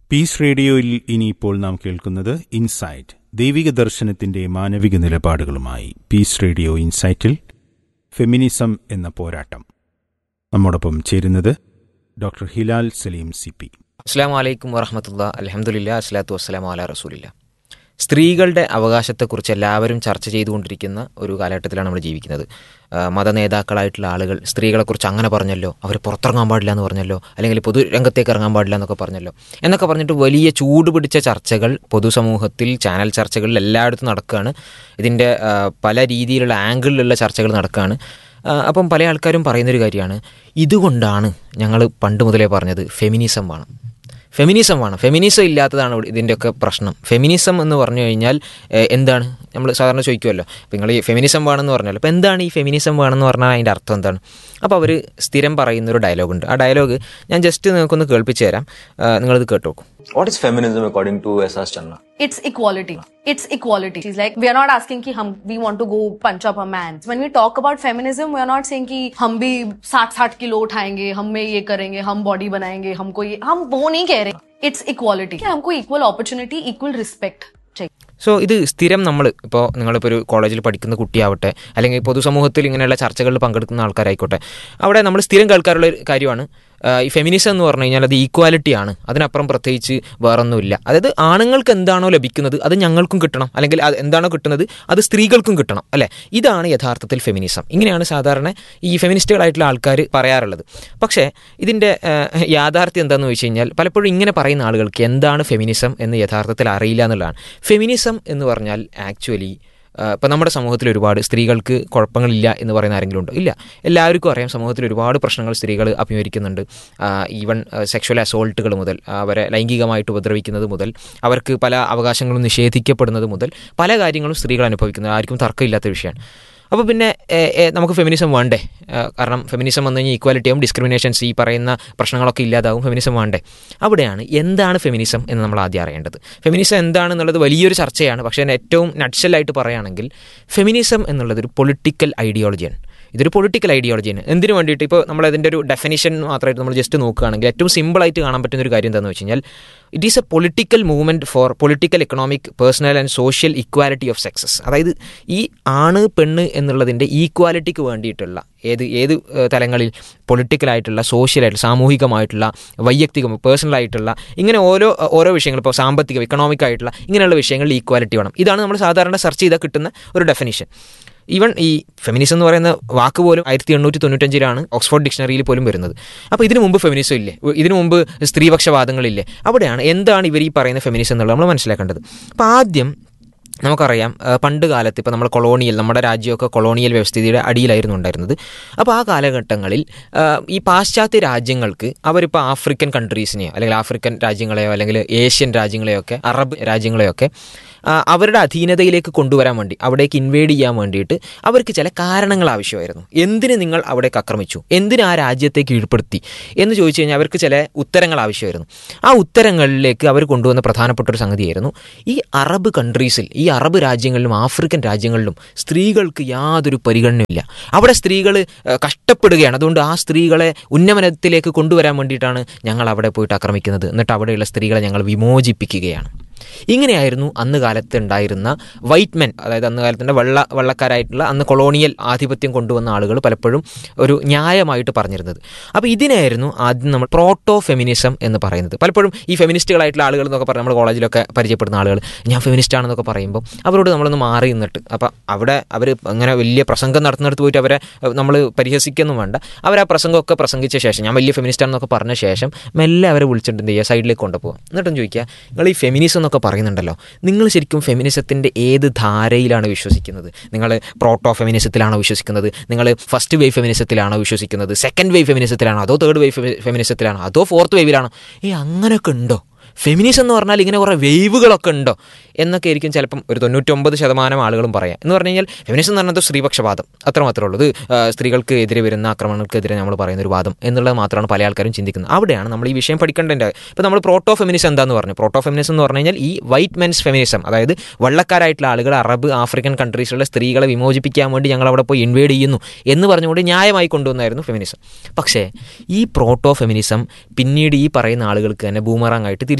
Piece റേഡിയോയിൽ ഇനിയിപ്പോൾ നാം കേൾക്കുന്നത് ഇൻസൈറ്റ് ദൈവിക ദർശനത്തിന്റെ മാനവിക നിലപാടുകളുമായി പീസ് റേഡിയോ ഇൻസൈറ്റിൽ ഫെമിനിസം എന്ന പോരാട്ടം നമ്മോടൊപ്പം ചേരുന്നത് doctor Hilal Saleem C P അസ്സാം വലൈക്കും വറഹമത്തുള്ള അലഹമുല്ല അസ്ലാത്തു വസ്സലാം അല റസൂലില്ല സ്ത്രീകളുടെ അവകാശത്തെക്കുറിച്ച് എല്ലാവരും ചർച്ച ചെയ്തുകൊണ്ടിരിക്കുന്ന ഒരു കാലഘട്ടത്തിലാണ് നമ്മൾ ജീവിക്കുന്നത് ആ, മതനേതാക്കളായിട്ടുള്ള ആളുകൾ സ്ത്രീകളെക്കുറിച്ച് അങ്ങനെ പറഞ്ഞല്ലോ അവർ പുറത്തിറങ്ങാൻ പാടില്ല എന്ന് പറഞ്ഞല്ലോ അല്ലെങ്കിൽ പൊതുരംഗത്തേക്ക് ഇറങ്ങാൻ പാടില്ല എന്നൊക്കെ പറഞ്ഞല്ലോ എന്നൊക്കെ പറഞ്ഞിട്ട് വലിയ ചൂട് പിടിച്ച ചർച്ചകൾ പൊതുസമൂഹത്തിൽ ചാനൽ ചർച്ചകളിൽ എല്ലായിടത്തും നടക്കുകയാണ് ഇതിൻ്റെ ആ, പല രീതിയിലുള്ള ആംഗിളിലുള്ള ചർച്ചകൾ നടക്കുകയാണ് ആ, അപ്പം പല ആൾക്കാരും പറയുന്നൊരു കാര്യമാണ് ഇതുകൊണ്ടാണ് ഞങ്ങൾ പണ്ട് മുതലേ പറഞ്ഞത് ഫെമിനിസം വേണം ഫെമിനിസം വേണം ഫെമിനിസം ഇല്ലാത്തതാണ് ഇവിടെ ഇതിൻ്റെയൊക്കെ പ്രശ്നം ഫെമിനിസം എന്ന് പറഞ്ഞു കഴിഞ്ഞാൽ ഏഹ്, എന്താണ് നമ്മൾ സാധാരണ ചോദിക്കുമല്ലോ അപ്പോൾ നിങ്ങൾ ഈ ഫെമിനിസം വേണമെന്ന് പറഞ്ഞല്ലോ അപ്പോൾ എന്താണ് ഈ ഫെമിനിസം വേണമെന്ന് പറഞ്ഞാൽ അതിൻ്റെ അർത്ഥം എന്താണ് അപ്പോൾ അവർ സ്ഥിരം പറയുന്നൊരു ഡയലോഗുണ്ട് ആ ഡയലോഗ് ഞാൻ ജസ്റ്റ് നിങ്ങൾക്കൊന്ന് കേൾപ്പിച്ച് തരാം ആ, നിങ്ങളിത് കേട്ട് നോക്കൂ What is feminism according to S.S. Channa? it's equality. It's equality. She's like, we are not asking कि हम we want to go punch up a man. When we talk about feminism, we are not saying कि हम भी साठ साठ kilo उठाएंगे, हम में ये करेंगे, हम बॉडी बनाएंगे, हमको ये हम वो नहीं कह रहे. It's equality. हमको equal opportunity, equal respect चाहिए. സോ ഇത് സ്ഥിരം നമ്മൾ ഇപ്പോൾ നിങ്ങളിപ്പോൾ ഒരു കോളേജിൽ പഠിക്കുന്ന കുട്ടിയാവട്ടെ അല്ലെങ്കിൽ പൊതുസമൂഹത്തിൽ ഇങ്ങനെയുള്ള ചർച്ചകളിൽ പങ്കെടുക്കുന്ന ആൾക്കാരായിക്കോട്ടെ അവിടെ നമ്മൾ സ്ഥിരം കേൾക്കാറുള്ള ഒരു കാര്യമാണ് ആ, ഈ ഫെമിനിസം എന്ന് പറഞ്ഞു കഴിഞ്ഞാൽ അത് ഈക്വാലിറ്റി ആണ് അതിനപ്പുറം പ്രത്യേകിച്ച് വേറൊന്നുമില്ല അതായത് ആണുങ്ങൾക്ക് എന്താണോ ലഭിക്കുന്നത് അത് ഞങ്ങൾക്കും കിട്ടണം അല്ലെങ്കിൽ അത് എന്താണോ കിട്ടുന്നത് അത് സ്ത്രീകൾക്കും കിട്ടണം അല്ലേ ഇതാണ് യഥാർത്ഥത്തിൽ ഫെമിനിസം ഇങ്ങനെയാണ് സാധാരണ ഈ ഫെമിനിസ്റ്റുകളായിട്ടുള്ള ആൾക്കാർ പറയാറുള്ളത് പക്ഷേ ഇതിൻ്റെ ആ, യാഥാർത്ഥ്യം എന്താണെന്ന് വെച്ച് കഴിഞ്ഞാൽ പലപ്പോഴും ഇങ്ങനെ പറയുന്ന ആളുകൾക്ക് എന്താണ് ഫെമിനിസം എന്ന് യഥാർത്ഥത്തിൽ അറിയില്ല എന്നുള്ളതാണ് ഫെമിനിസം എന്ന് പറഞ്ഞാൽ ആക്ച്വലി ഇപ്പം നമ്മുടെ സമൂഹത്തിൽ ഒരുപാട് സ്ത്രീകൾക്ക് കുഴപ്പങ്ങളില്ല എന്ന് പറയുന്ന ആരെങ്കിലും ഉണ്ടോ ഇല്ല എല്ലാവർക്കും അറിയാം സമൂഹത്തിൽ ഒരുപാട് പ്രശ്നങ്ങൾ സ്ത്രീകൾ അഭിമുഖീകരിക്കുന്നുണ്ട് ഈവൻ സെക്ഷൽ അസോൾട്ടുകൾ മുതൽ അവരെ ലൈംഗികമായിട്ട് ഉപദ്രവിക്കുന്നത് മുതൽ അവർക്ക് പല അവകാശങ്ങളും നിഷേധിക്കപ്പെടുന്നത് മുതൽ പല കാര്യങ്ങളും സ്ത്രീകൾ അനുഭവിക്കുന്നത് ആർക്കും തർക്കമില്ലാത്ത വിഷയമാണ് അപ്പോൾ പിന്നെ ഏ, ഏ, നമുക്ക് ഫെമിനിസം വേണ്ടേ ആ, കാരണം ഫെമിനിസം വന്നു കഴിഞ്ഞാൽ ഈക്വാലിറ്റിയും ഡിസ്ക്രിമിനേഷൻസ് ഈ പറയുന്ന പ്രശ്നങ്ങളൊക്കെ ഇല്ലാതാവും ഫെമിനിസം വേണ്ടേ അവിടെയാണ് എന്താണ് ഫെമിനിസം എന്ന് നമ്മൾ ആദ്യം അറിയേണ്ടത് ഫെമിനിസം എന്താണെന്നുള്ളത് വലിയൊരു ചർച്ചയാണ് പക്ഷേ അതിന് ഏറ്റവും നട്സലായിട്ട് പറയുകയാണെങ്കിൽ ഫെമിനിസം എന്നുള്ളത് ഒരു പൊളിറ്റിക്കൽ ഐഡിയോളജിയാണ് ഇതൊരു പൊളിറ്റിക്കൽ ഐഡിയോളജിയാണ് എന്തിനു വേണ്ടിയിട്ട് ഇപ്പോൾ നമ്മൾ അതിൻ്റെ ഒരു ഡെഫിനിഷൻ മാത്രമായിട്ട് നമ്മൾ ജസ്റ്റ് നോക്കുകയാണെങ്കിൽ ഏറ്റവും സിമ്പിളായിട്ട് കാണാൻ പറ്റുന്ന ഒരു കാര്യം എന്താണെന്ന് വെച്ച് കഴിഞ്ഞാൽ it is a political movement for political economic personal and social equality of sexes അതായത് ഈ ആണ് പെണ്ണ് എന്നുള്ളതിൻ്റെ ഈക്വാലിറ്റിക്ക് വേണ്ടിയിട്ടുള്ള ഏത് ഏത് ഏഹ്, തലങ്ങളിൽ പൊളിറ്റിക്കലായിട്ടുള്ള സോഷ്യലായിട്ടുള്ള സാമൂഹികമായിട്ടുള്ള വൈയക്തികം പേഴ്സണലായിട്ടുള്ള ഇങ്ങനെ ഓരോ ഓരോ വിഷയങ്ങൾ ഇപ്പോൾ സാമ്പത്തിക ഇക്കണോമിക് ആയിട്ടുള്ള ഇങ്ങനെയുള്ള വിഷയങ്ങളിൽ ഈക്വാലിറ്റി വേണം ഇതാണ് നമ്മൾ സാധാരണ സെർച്ച് ചെയ്താൽ കിട്ടുന്ന ഒരു ഡെഫിനിഷൻ ഈവൻ ഈ ഫെമിനിസം എന്ന് പറയുന്ന വാക്ക് പോലും ആയിരത്തി എണ്ണൂറ്റി തൊണ്ണൂറ്റഞ്ചിലാണ് ഓക്സ്ഫോർഡ് ഡിക്ഷണറിയിൽ പോലും വരുന്നത് അപ്പോൾ ഇതിനു മുമ്പ് ഫെമിനിസം ഇല്ലേ ഇതിനു മുമ്പ് സ്ത്രീപക്ഷവാദങ്ങളില്ലേ അവിടെയാണ് എന്താണ് ഇവർ ഈ പറയുന്ന ഫെമിനിസം എന്നുള്ളത് നമ്മൾ മനസ്സിലാക്കേണ്ടത് അപ്പോൾ ആദ്യം നമുക്കറിയാം ആ, പണ്ട് കാലത്ത് ഇപ്പോൾ നമ്മൾ കൊളോണിയൽ നമ്മുടെ രാജ്യമൊക്കെ കൊളോണിയൽ വ്യവസ്ഥിതിയുടെ അടിയിലായിരുന്നു ഉണ്ടായിരുന്നത് അപ്പോൾ ആ കാലഘട്ടങ്ങളിൽ ആ, ഈ പാശ്ചാത്യ രാജ്യങ്ങൾക്ക് അവരിപ്പോൾ ആഫ്രിക്കൻ കൺട്രീസിനെയോ അല്ലെങ്കിൽ ആഫ്രിക്കൻ രാജ്യങ്ങളെയോ അല്ലെങ്കിൽ ഏഷ്യൻ രാജ്യങ്ങളെയൊക്കെ അറബ് രാജ്യങ്ങളെയൊക്കെ ആ, അവരുടെ അധീനതയിലേക്ക് കൊണ്ടുവരാൻ വേണ്ടി അവിടേക്ക് ഇൻവേഡ് ചെയ്യാൻ വേണ്ടിയിട്ട് അവർക്ക് ചില കാരണങ്ങൾ ആവശ്യമായിരുന്നു എന്തിന് നിങ്ങൾ അവിടേക്ക് ആക്രമിച്ചു എന്തിന് ആ രാജ്യത്തെ കീഴ്പ്പെടുത്തി എന്ന് ചോദിച്ചു കഴിഞ്ഞാൽ അവർക്ക് ചില ഉത്തരങ്ങൾ ആവശ്യമായിരുന്നു ആ ഉത്തരങ്ങളിലേക്ക് അവർ കൊണ്ടുവന്ന പ്രധാനപ്പെട്ട ഒരു സംഗതിയായിരുന്നു ഈ അറബ് കൺട്രീസിൽ ഈ അറബ് രാജ്യങ്ങളിലും ആഫ്രിക്കൻ രാജ്യങ്ങളിലും സ്ത്രീകൾക്ക് യാതൊരു പരിഗണനയില്ല അവിടെ സ്ത്രീകൾ കഷ്ടപ്പെടുകയാണ് അതുകൊണ്ട് ആ സ്ത്രീകളെ ഉന്നമനത്തിലേക്ക് കൊണ്ടുവരാൻ വേണ്ടിയിട്ടാണ് ഞങ്ങൾ അവിടെ പോയിട്ട് ആക്രമിക്കുന്നത് എന്നിട്ട് അവിടെയുള്ള സ്ത്രീകളെ ഞങ്ങൾ വിമോചിപ്പിക്കുകയാണ് ഇങ്ങനെയായിരുന്നു അന്ന് കാലത്ത് ഉണ്ടായിരുന്ന വൈറ്റ് മെൻ അതായത് അന്ന് കാലത്തിൻ്റെ വെള്ള വെള്ളക്കാരായിട്ടുള്ള അന്ന് കൊളോണിയൽ ആധിപത്യം കൊണ്ടുവന്ന ആളുകൾ പലപ്പോഴും ഒരു ന്യായമായിട്ട് പറഞ്ഞിരുന്നത് അപ്പോൾ ഇതിനായിരുന്നു ആദ്യം നമ്മൾ പ്രോട്ടോ ഫെമിനിസം എന്ന് പറയുന്നത് പലപ്പോഴും ഈ ഫെമിനിസ്റ്റുകളായിട്ടുള്ള ആളുകൾ എന്നൊക്കെ പറഞ്ഞ് നമ്മൾ കോളേജിലൊക്കെ പരിചയപ്പെടുന്ന ആളുകൾ ഞാൻ ഫെമിനിസ്റ്റ് ആണെന്നൊക്കെ പറയുമ്പോൾ അവരോട് നമ്മളൊന്ന് മാറി നിന്നിട്ട് അപ്പം അവിടെ അവർ അങ്ങനെ വലിയ പ്രസംഗം നടത്തുന്നിടത്ത് പോയിട്ട് അവരെ നമ്മൾ പരിഹസിക്കൊന്നും വേണ്ട അവർ ആ പ്രസംഗമൊക്കെ പ്രസംഗിച്ച ശേഷം ഞാൻ വലിയ ഫെമിനിസ്റ്റ് ആണെന്നൊക്കെ പറഞ്ഞ ശേഷം മെല്ലെ അവരെ വിളിച്ചിട്ട് എന്ത് ചെയ്യുക സൈഡിലേക്ക് കൊണ്ടുപോകുക എന്നിട്ടും ചോദിക്കുക നിങ്ങൾ ഈ ഫെമിനിസം എന്നൊക്കെ പറയുന്നുണ്ടല്ലോ നിങ്ങൾ ശരിക്കും ഫെമിനിസത്തിൻ്റെ ഏത് ധാരയിലാണ് വിശ്വസിക്കുന്നത് നിങ്ങൾ പ്രോട്ടോ ഫെമിനിസത്തിലാണോ വിശ്വസിക്കുന്നത് നിങ്ങൾ ഫസ്റ്റ് വേവ് ഫെമിനിസത്തിലാണോ വിശ്വസിക്കുന്നത് സെക്കൻഡ് വേവ് ഫെമിനിസത്തിലാണോ അതോ തേർഡ് വേവ് ഫെമിനിസത്തിലാണോ അതോ ഫോർത്ത് വേവിലാണോ ഏ അങ്ങനെയൊക്കെ ഉണ്ടോ ഫെമിനിസം എന്ന് പറഞ്ഞാൽ ഇങ്ങനെ കുറേ വേവുകളൊക്കെ ഉണ്ടോ എന്നൊക്കെ ആയിരിക്കും ചിലപ്പം ഒരു തൊണ്ണൂറ്റൊമ്പത് ശതമാനം ആളുകളും പറയാം എന്ന് പറഞ്ഞു കഴിഞ്ഞാൽ ഫെമിനിസം എന്ന് പറയുന്നത് സ്ത്രീപക്ഷവാദം അത്ര മാത്രമേ ഉള്ളൂ ഇത് ആ, സ്ത്രീകൾക്ക് എതിരെ വരുന്ന ആക്രമണങ്ങൾക്കെതിരെ നമ്മൾ പറയുന്ന ഒരു വാദം എന്നുള്ളത് മാത്രമാണ് പല ആൾക്കാരും ചിന്തിക്കുന്നത് അവിടെയാണ് നമ്മൾ ഈ വിഷയം പഠിക്കേണ്ടത് ഇപ്പോൾ നമ്മൾ പ്രോട്ടോ ഫെമിനിസം എന്താന്ന് പറഞ്ഞു പ്രോട്ടോ ഫെമിനിസം എന്ന് പറഞ്ഞു കഴിഞ്ഞാൽ ഈ വൈറ്റ് മെൻസ് ഫെമിനിസം അതായത് വെള്ളക്കാരായിട്ടുള്ള ആളുകൾ അറബ് ആഫ്രിക്കൻ കൺട്രീസിലുള്ള സ്ത്രീകളെ വിമോചിപ്പിക്കാൻ വേണ്ടി ഞങ്ങൾ അവിടെ പോയി ഇൻവേഡ് ചെയ്യുന്നു എന്ന് പറഞ്ഞുകൊണ്ട് ന്യായമായി കൊണ്ടുവന്നായിരുന്നു ഫെമിനിസം പക്ഷേ ഈ പ്രോട്ടോ ഫെമിനിസം പിന്നീട് ഈ പറയുന്ന ആളുകൾക്ക് തന്നെ ബൂമറാങ് ആയിട്ട് തിരിച്ചു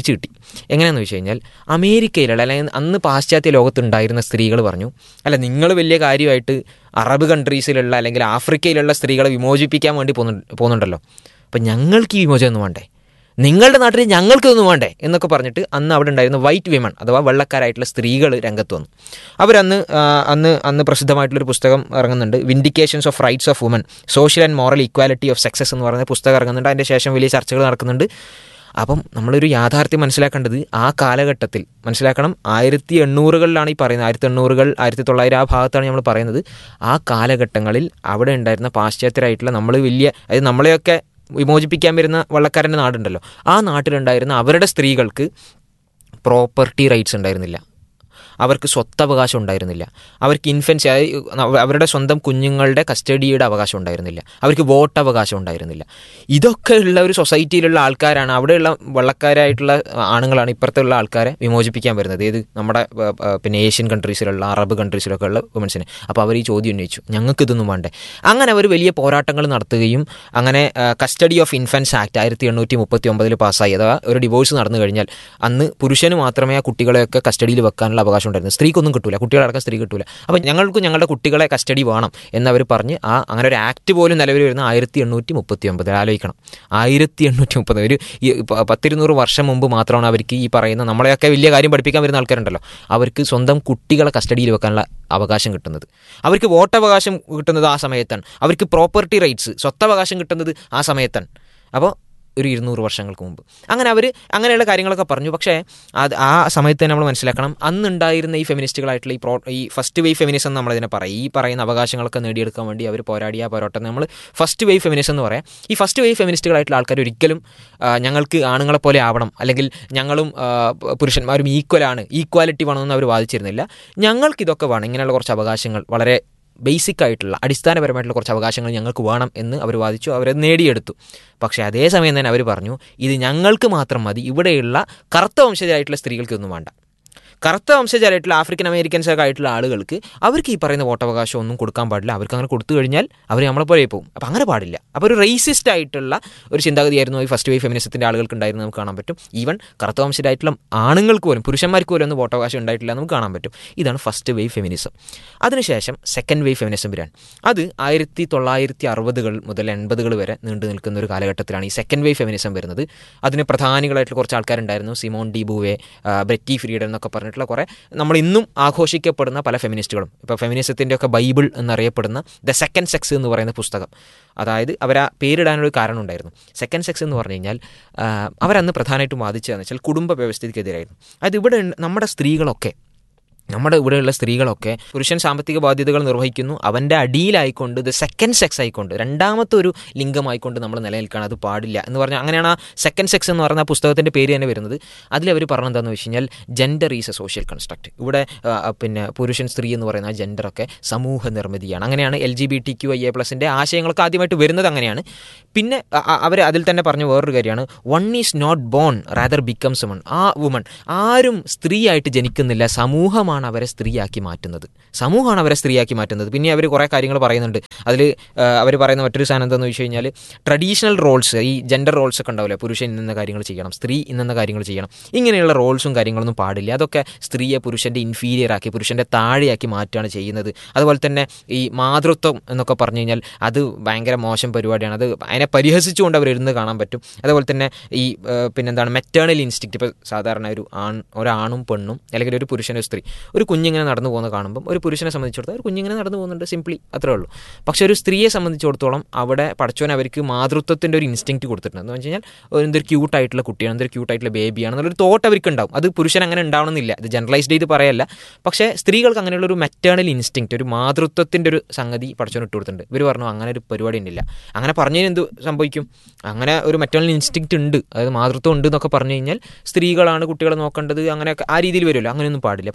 തിരിച്ചു കിട്ടി എങ്ങനെയാണെന്ന് വെച്ച് കഴിഞ്ഞാൽ അമേരിക്കയിലുള്ള അല്ലെങ്കിൽ അന്ന് പാശ്ചാത്യ ലോകത്തുണ്ടായിരുന്ന സ്ത്രീകൾ പറഞ്ഞു അല്ല നിങ്ങൾ വലിയ കാര്യമായിട്ട് അറബ് കൺട്രീസിലുള്ള അല്ലെങ്കിൽ ആഫ്രിക്കയിലുള്ള സ്ത്രീകളെ വിമോചിപ്പിക്കാൻ വേണ്ടി പോകുന്നു പോകുന്നുണ്ടല്ലോ അപ്പം ഞങ്ങൾക്ക് ഈ വിമോചനം ഒന്നും വേണ്ടേ നിങ്ങളുടെ നാട്ടിൽ ഞങ്ങൾക്കൊന്നും വേണ്ടേ എന്നൊക്കെ പറഞ്ഞിട്ട് അന്ന് അവിടെ ഉണ്ടായിരുന്ന വൈറ്റ് വിമൺ അഥവാ വെള്ളക്കാരായിട്ടുള്ള സ്ത്രീകൾ രംഗത്ത് വന്നു അവരന്ന് ആ, അന്ന് അന്ന് പ്രസിദ്ധമായിട്ടുള്ളൊരു പുസ്തകം ഇറങ്ങുന്നുണ്ട് vindications of rights of woman social and moral equality of sexes എന്ന് പറയുന്ന പുസ്തകം ഇറങ്ങുന്നുണ്ട് അതിൻ്റെ ശേഷം വലിയ ചർച്ചകൾ നടക്കുന്നുണ്ട് അപ്പം നമ്മളൊരു യാഥാർത്ഥ്യം മനസ്സിലാക്കേണ്ടത് ആ കാലഘട്ടത്തിൽ മനസ്സിലാക്കണം ആയിരത്തി എണ്ണൂറുകളിലാണ് ഈ പറയുന്നത് ആയിരത്തി എണ്ണൂറുകൾ ആയിരത്തി തൊള്ളായിരം ആ ഭാഗത്താണ് നമ്മൾ പറയുന്നത് ആ കാലഘട്ടങ്ങളിൽ അവിടെ ഉണ്ടായിരുന്ന പാശ്ചാത്യരായിട്ടുള്ള നമ്മൾ വലിയ അതായത് നമ്മളെയൊക്കെ വിമോചിപ്പിക്കാൻ വരുന്ന വള്ളക്കാരൻ്റെ നാടുണ്ടല്ലോ ആ നാട്ടിലുണ്ടായിരുന്ന അവരുടെ സ്ത്രീകൾക്ക് പ്രോപ്പർട്ടി റൈറ്റ്സ് ഉണ്ടായിരുന്നില്ല അവർക്ക് സ്വത്തവകാശം ഉണ്ടായിരുന്നില്ല അവർക്ക് ഇൻഫൻസ് അതായത് അവരുടെ സ്വന്തം കുഞ്ഞുങ്ങളുടെ കസ്റ്റഡിയുടെ അവകാശം ഉണ്ടായിരുന്നില്ല അവർക്ക് വോട്ട് അവകാശം ഉണ്ടായിരുന്നില്ല ഇതൊക്കെ ഉള്ള ഒരു സൊസൈറ്റിയിലുള്ള ആൾക്കാരാണ് അവിടെയുള്ള വള്ളക്കാരായിട്ടുള്ള ആണുങ്ങളാണ് ഇപ്പുറത്തുള്ള ആൾക്കാരെ വിമോചിപ്പിക്കാൻ വരുന്നത് ഏത് നമ്മുടെ ആ, ആ, പിന്നെ ഏഷ്യൻ കൺട്രീസിലുള്ള അറബ് കൺട്രീസിലൊക്കെ ഉള്ള വുമൻസിനെ അപ്പോൾ അവർ ഈ ചോദ്യം ഉന്നയിച്ചു ഞങ്ങൾക്ക് ഇതൊന്നും വേണ്ടേ അങ്ങനെ അവർ വലിയ പോരാട്ടങ്ങൾ നടത്തുകയും അങ്ങനെ കസ്റ്റഡി ഓഫ് ഇൻഫൻസ് ആക്ട് ആയിരത്തി എണ്ണൂറ്റി മുപ്പത്തി ഒമ്പതിൽ പാസ്സായി അഥവാ ഒരു ഡിവോഴ്സ് നടന്നു കഴിഞ്ഞാൽ അന്ന് പുരുഷന് മാത്രമേ ആ കുട്ടികളെയൊക്കെ കസ്റ്റഡിയിൽ വെക്കാനുള്ള അവകാശം ഉണ്ടായിരുന്നു സ്ത്രീക്കൊന്നും കിട്ടൂല കുട്ടികളടക്കം സ്ത്രീ കിട്ടൂല അപ്പോൾ ഞങ്ങൾക്ക് ഞങ്ങളുടെ കുട്ടികളെ കസ്റ്റഡി വേണം എന്നവർ പറഞ്ഞ് ആ അങ്ങനെ ഒരു ആക്ട് പോലും നിലവിൽ വരുന്ന ആയിരത്തി എണ്ണൂറ്റി മുപ്പത്തി ഒമ്പത് ആലോചിക്കണം ആയിരത്തി എണ്ണൂറ്റി മുപ്പത് ഒരു ഈ പ- പത്തിരുന്നൂറ് വർഷം മുമ്പ് മാത്രമാണ് അവർക്ക് ഈ പറയുന്ന നമ്മളെയൊക്കെ വലിയ കാര്യം പഠിപ്പിക്കാൻ വരുന്ന ആൾക്കാരുണ്ടല്ലോ അവർക്ക് സ്വന്തം കുട്ടികളെ കസ്റ്റഡിയിൽ വെക്കാനുള്ള അവകാശം കിട്ടുന്നത് അവർക്ക് വോട്ടവകാശം കിട്ടുന്നത് ആ സമയത്താണ് അവർക്ക് പ്രോപ്പർട്ടി റൈറ്റ്സ് സ്വത്തവകാശം കിട്ടുന്നത് ആ സമയത്താണ് അപ്പോൾ ഒരു ഇരുന്നൂറ് വർഷങ്ങൾക്ക് മുമ്പ് അങ്ങനെ അവർ അങ്ങനെയുള്ള കാര്യങ്ങളൊക്കെ പറഞ്ഞു പക്ഷേ അത് ആ സമയത്ത് തന്നെ നമ്മൾ മനസ്സിലാക്കണം അന്നുണ്ടായിരുന്ന ഈ ഫെമിനിസ്റ്റുകളായിട്ടുള്ള ഈ പ്രോ ഈ ഫസ്റ്റ് വേവ് ഫെമിനിസം എന്ന് നമ്മളതിനെ പറയും ഈ പറയുന്ന അവകാശങ്ങളൊക്കെ നേടിയെടുക്കാൻ വേണ്ടി അവർ പോരാടിയ ആ പോരാട്ടം നമ്മൾ ഫസ്റ്റ് വേവ് ഫെമിനിസം എന്ന് പറയാം ഈ ഫസ്റ്റ് വേവ് ഫെമിനിസ്റ്റുകളായിട്ടുള്ള ആൾക്കാർ ഒരിക്കലും ആ, ഞങ്ങൾക്ക് ആണുങ്ങളെ പോലെ ആവണം അല്ലെങ്കിൽ ഞങ്ങളും ആ, പ- പുരുഷന്മാരും ഈക്വലാണ് ഈക്വാലിറ്റി വേണമെന്ന് അവർ വാദിച്ചിരുന്നില്ല ഞങ്ങൾക്ക് ഇതൊക്കെ വേണം ഇങ്ങനെയുള്ള കുറച്ച് അവകാശങ്ങൾ വളരെ ബേസിക് ആയിട്ടുള്ള അടിസ്ഥാനപരമായിട്ടുള്ള കുറച്ച് അവകാശങ്ങൾ ഞങ്ങൾക്ക് വേണം എന്ന് അവർ വാദിച്ചു അവരത് നേടിയെടുത്തു പക്ഷേ അതേസമയം തന്നെ അവർ പറഞ്ഞു ഇത് ഞങ്ങൾക്ക് മാത്രം മതി ഇവിടെയുള്ള കറുത്ത വംശജരായിട്ടുള്ള സ്ത്രീകൾക്ക് ഒന്നും വേണ്ട കറുത്ത വംശജരായിട്ടുള്ള ആഫ്രിക്കൻ അമേരിക്കൻസ് ഒക്കെ ആയിട്ടുള്ള ആളുകൾക്ക് അവർക്ക് ഈ പറയുന്ന വോട്ടവകാശം ഒന്നും കൊടുക്കാൻ പാടില്ല അവർക്ക് അങ്ങനെ കൊടുത്തു കഴിഞ്ഞാൽ അവർ നമ്മളെ പോലെ പോകും അപ്പം അങ്ങനെ പാടില്ല അപ്പോൾ ഒരു റേസിസ്റ്റ് ആയിട്ടുള്ള ഒരു ചിന്താഗതിയായിരുന്നു ഈ ഫസ്റ്റ് വേവ് ഫെമിനിസത്തിൻ്റെ ആളുകൾക്ക് ഉണ്ടായിരുന്നു നമുക്ക് കാണാൻ പറ്റും ഈവൻ കറുത്ത വംശജരായിട്ടുള്ള ആണുങ്ങൾക്ക് പോലും പുരുഷന്മാർക്ക് പോലും ഒന്നും വോട്ടവകാശം ഉണ്ടായിട്ടില്ല എന്ന് നമുക്ക് കാണാൻ പറ്റും ഇതാണ് ഫസ്റ്റ് വേവ് ഫെമിനിസം അതിനുശേഷം സെക്കൻഡ് വേവ് ഫെമിനിസം വരാൻ അത് ആയിരത്തി തൊള്ളായിരത്തി അറുപതുകൾ മുതൽ എൺപതുകൾ വരെ നീണ്ടു നിൽക്കുന്ന ഒരു കാലഘട്ടത്തിലാണ് ഈ സെക്കൻഡ് വേവ് ഫെമിനിസം വരുന്നത് അതിന് പ്രധാനികളായിട്ടുള്ള കുറച്ച് ആൾക്കാരുണ്ടായിരുന്നു സിമോൺ ഡി ബൂവെ ആ, ബ്രെറ്റി ഫ്രീഡൻ എന്നൊക്കെ പറഞ്ഞിട്ടുള്ള കുറേ നമ്മൾ ഇന്നും ആഘോഷിക്കപ്പെടുന്ന പല ഫെമിനിസ്റ്റുകളും ഇപ്പോൾ ഫെമിനിസത്തിൻ്റെ ഒക്കെ ബൈബിൾ എന്നറിയപ്പെടുന്ന ദ സെക്കൻഡ് സെക്സ് എന്ന് പറയുന്ന പുസ്തകം അതായത് അവർ ആ പേരിടാനൊരു കാരണം ഉണ്ടായിരുന്നു സെക്കൻഡ് സെക്സ് എന്ന് പറഞ്ഞു കഴിഞ്ഞാൽ ആ, അവരന്ന് പ്രധാനമായിട്ടും വാദിച്ചതെന്ന് വെച്ചാൽ കുടുംബ വ്യവസ്ഥയ്ക്കെതിരായിരുന്നു അത് ഇവിടെ ഉണ്ട്- നമ്മുടെ സ്ത്രീകളൊക്കെ നമ്മുടെ ഇവിടെയുള്ള സ്ത്രീകളൊക്കെ പുരുഷൻ സാമ്പത്തിക ബാധ്യതകൾ നിർവഹിക്കുന്നു അവൻ്റെ അടിയിലായിക്കൊണ്ട് ഇത് സെക്കൻഡ് സെക്സ് ആയിക്കൊണ്ട് രണ്ടാമത്തെ ഒരു ലിംഗമായിക്കൊണ്ട് നമ്മൾ നിലനിൽക്കണം അത് പാടില്ല എന്ന് പറഞ്ഞാൽ അങ്ങനെയാണ് ആ സെക്കൻഡ് സെക്സ് എന്ന് പറയുന്ന ആ പുസ്തകത്തിൻ്റെ പേര് തന്നെ വരുന്നത് അതിലവർ പറഞ്ഞെന്താണെന്ന് വെച്ച് കഴിഞ്ഞാൽ gender is a social construct ഇവിടെ ആ, പിന്നെ പുരുഷൻ സ്ത്രീ എന്ന് പറയുന്ന ആ ജെൻഡറൊക്കെ സമൂഹ നിർമ്മിതിയാണ് അങ്ങനെയാണ് L G B T Q I A പ്ലസിൻ്റെ ആശയങ്ങളൊക്കെ ആദ്യമായിട്ട് വരുന്നത് അങ്ങനെയാണ് പിന്നെ അവർ അതിൽ തന്നെ പറഞ്ഞ വേറൊരു കാര്യമാണ് one is not born rather becomes one a woman ആരും സ്ത്രീയായിട്ട് ജനിക്കുന്നില്ല സമൂഹമാണ് അവരെ സ്ത്രീയാക്കി മാറ്റുന്നത് സമൂഹമാണ് അവരെ സ്ത്രീയാക്കി മാറ്റുന്നത് പിന്നെ അവർ കുറേ കാര്യങ്ങൾ പറയുന്നുണ്ട് അതിൽ അവർ പറയുന്ന മറ്റൊരു സാധനം എന്താണെന്ന് വെച്ച് കഴിഞ്ഞാൽ ട്രഡീഷണൽ റോൾസ് ഈ ജെൻഡർ റോൾസ് ഒക്കെ ഉണ്ടാവില്ലേ പുരുഷൻ ഇന്ന കാര്യങ്ങൾ ചെയ്യണം സ്ത്രീ ഇന്ന കാര്യങ്ങൾ ചെയ്യണം ഇങ്ങനെയുള്ള റോൾസും കാര്യങ്ങളൊന്നും പാടില്ല അതൊക്കെ സ്ത്രീയെ പുരുഷൻ്റെ ഇൻഫീരിയർ ആക്കി പുരുഷൻ്റെ താഴെയാക്കി മാറ്റുകയാണ് ചെയ്യുന്നത് അതുപോലെ തന്നെ ഈ മാതൃത്വം എന്നൊക്കെ പറഞ്ഞു കഴിഞ്ഞാൽ അത് ഭയങ്കര മോശം പരിപാടിയാണ് അത് അതിനെ പരിഹസിച്ചുകൊണ്ട് അവർ ഇരുന്ന് കാണാൻ പറ്റും അതുപോലെ തന്നെ ഈ ആ, പിന്നെന്താണ് മെറ്റേണൽ ഇൻസ്റ്റിക്റ്റ് ഇപ്പോൾ സാധാരണ ഒരു ആൺ ഒരാണും പെണ്ണും അല്ലെങ്കിൽ ഒരു പുരുഷനും സ്ത്രീ ഒരു കുഞ്ഞിങ്ങനെ നടന്നു പോകുന്ന കാണുമ്പം ഒരു പുരുഷനെ സംബന്ധിച്ചിടത്തോളം ഒരു കുഞ്ഞിങ്ങനെ നടന്നു പോകുന്നുണ്ട് സിംപ്ലി അത്രേ ഉള്ളൂ പക്ഷേ ഒരു സ്ത്രീയെ സംബന്ധിച്ചിടത്തോളം അവിടെ പഠിച്ചവൻ അവർക്ക് മാതൃത്വത്തിൻ്റെ ഒരു ഇൻസ്റ്റിങ്ക്റ്റ് കൊടുത്തിട്ടുണ്ട് എന്ന് വെച്ച് കഴിഞ്ഞാൽ ഒരു എന്തൊരു ക്യൂട്ടായിട്ടുള്ള കുട്ടിയാണ് എന്തൊരു ക്യൂട്ടായിട്ടുള്ള ബേബിയാണ് എന്നുള്ളൊരു തോട്ട് അവർക്ക് ഉണ്ടാവും അത് പുരുഷൻ അങ്ങനെ ഉണ്ടാവണമെന്നില്ല ഇത് ജനറലൈസ്ഡ് ചെയ്ത് പറയല്ല പക്ഷേ സ്ത്രീകൾക്ക് അങ്ങനെയുള്ള ഒരു മെറ്റേണൽ ഇൻസ്റ്റിങ്ക്റ്റ് ഒരു മാതൃത്വത്തിൻ്റെ ഒരു സംഗതി പഠിച്ചവൻ ഇട്ട് കൊടുത്തിട്ടുണ്ട് ഇവർ പറഞ്ഞു അങ്ങനെ ഒരു പരിപാടി ഉണ്ടില്ല അങ്ങനെ പറഞ്ഞതിന് എന്ത് സംഭവിക്കും അങ്ങനെ ഒരു മെറ്റേണൽ ഇൻസ്റ്റിങ്ക്റ്റ് ഉണ്ട് അതായത് മാതൃത്വം ഉണ്ട് എന്നൊക്കെ പറഞ്ഞു കഴിഞ്ഞാൽ സ്ത്രീകളാണ് കുട്ടികളെ നോക്കേണ്ടത് അങ്ങനെയൊക്കെ ആ രീതിയിൽ വരുമല്ലോ അങ്ങനെയൊന്നും പാടില്ല അപ്പോൾ അതുകൊണ്ട് അങ്ങനെ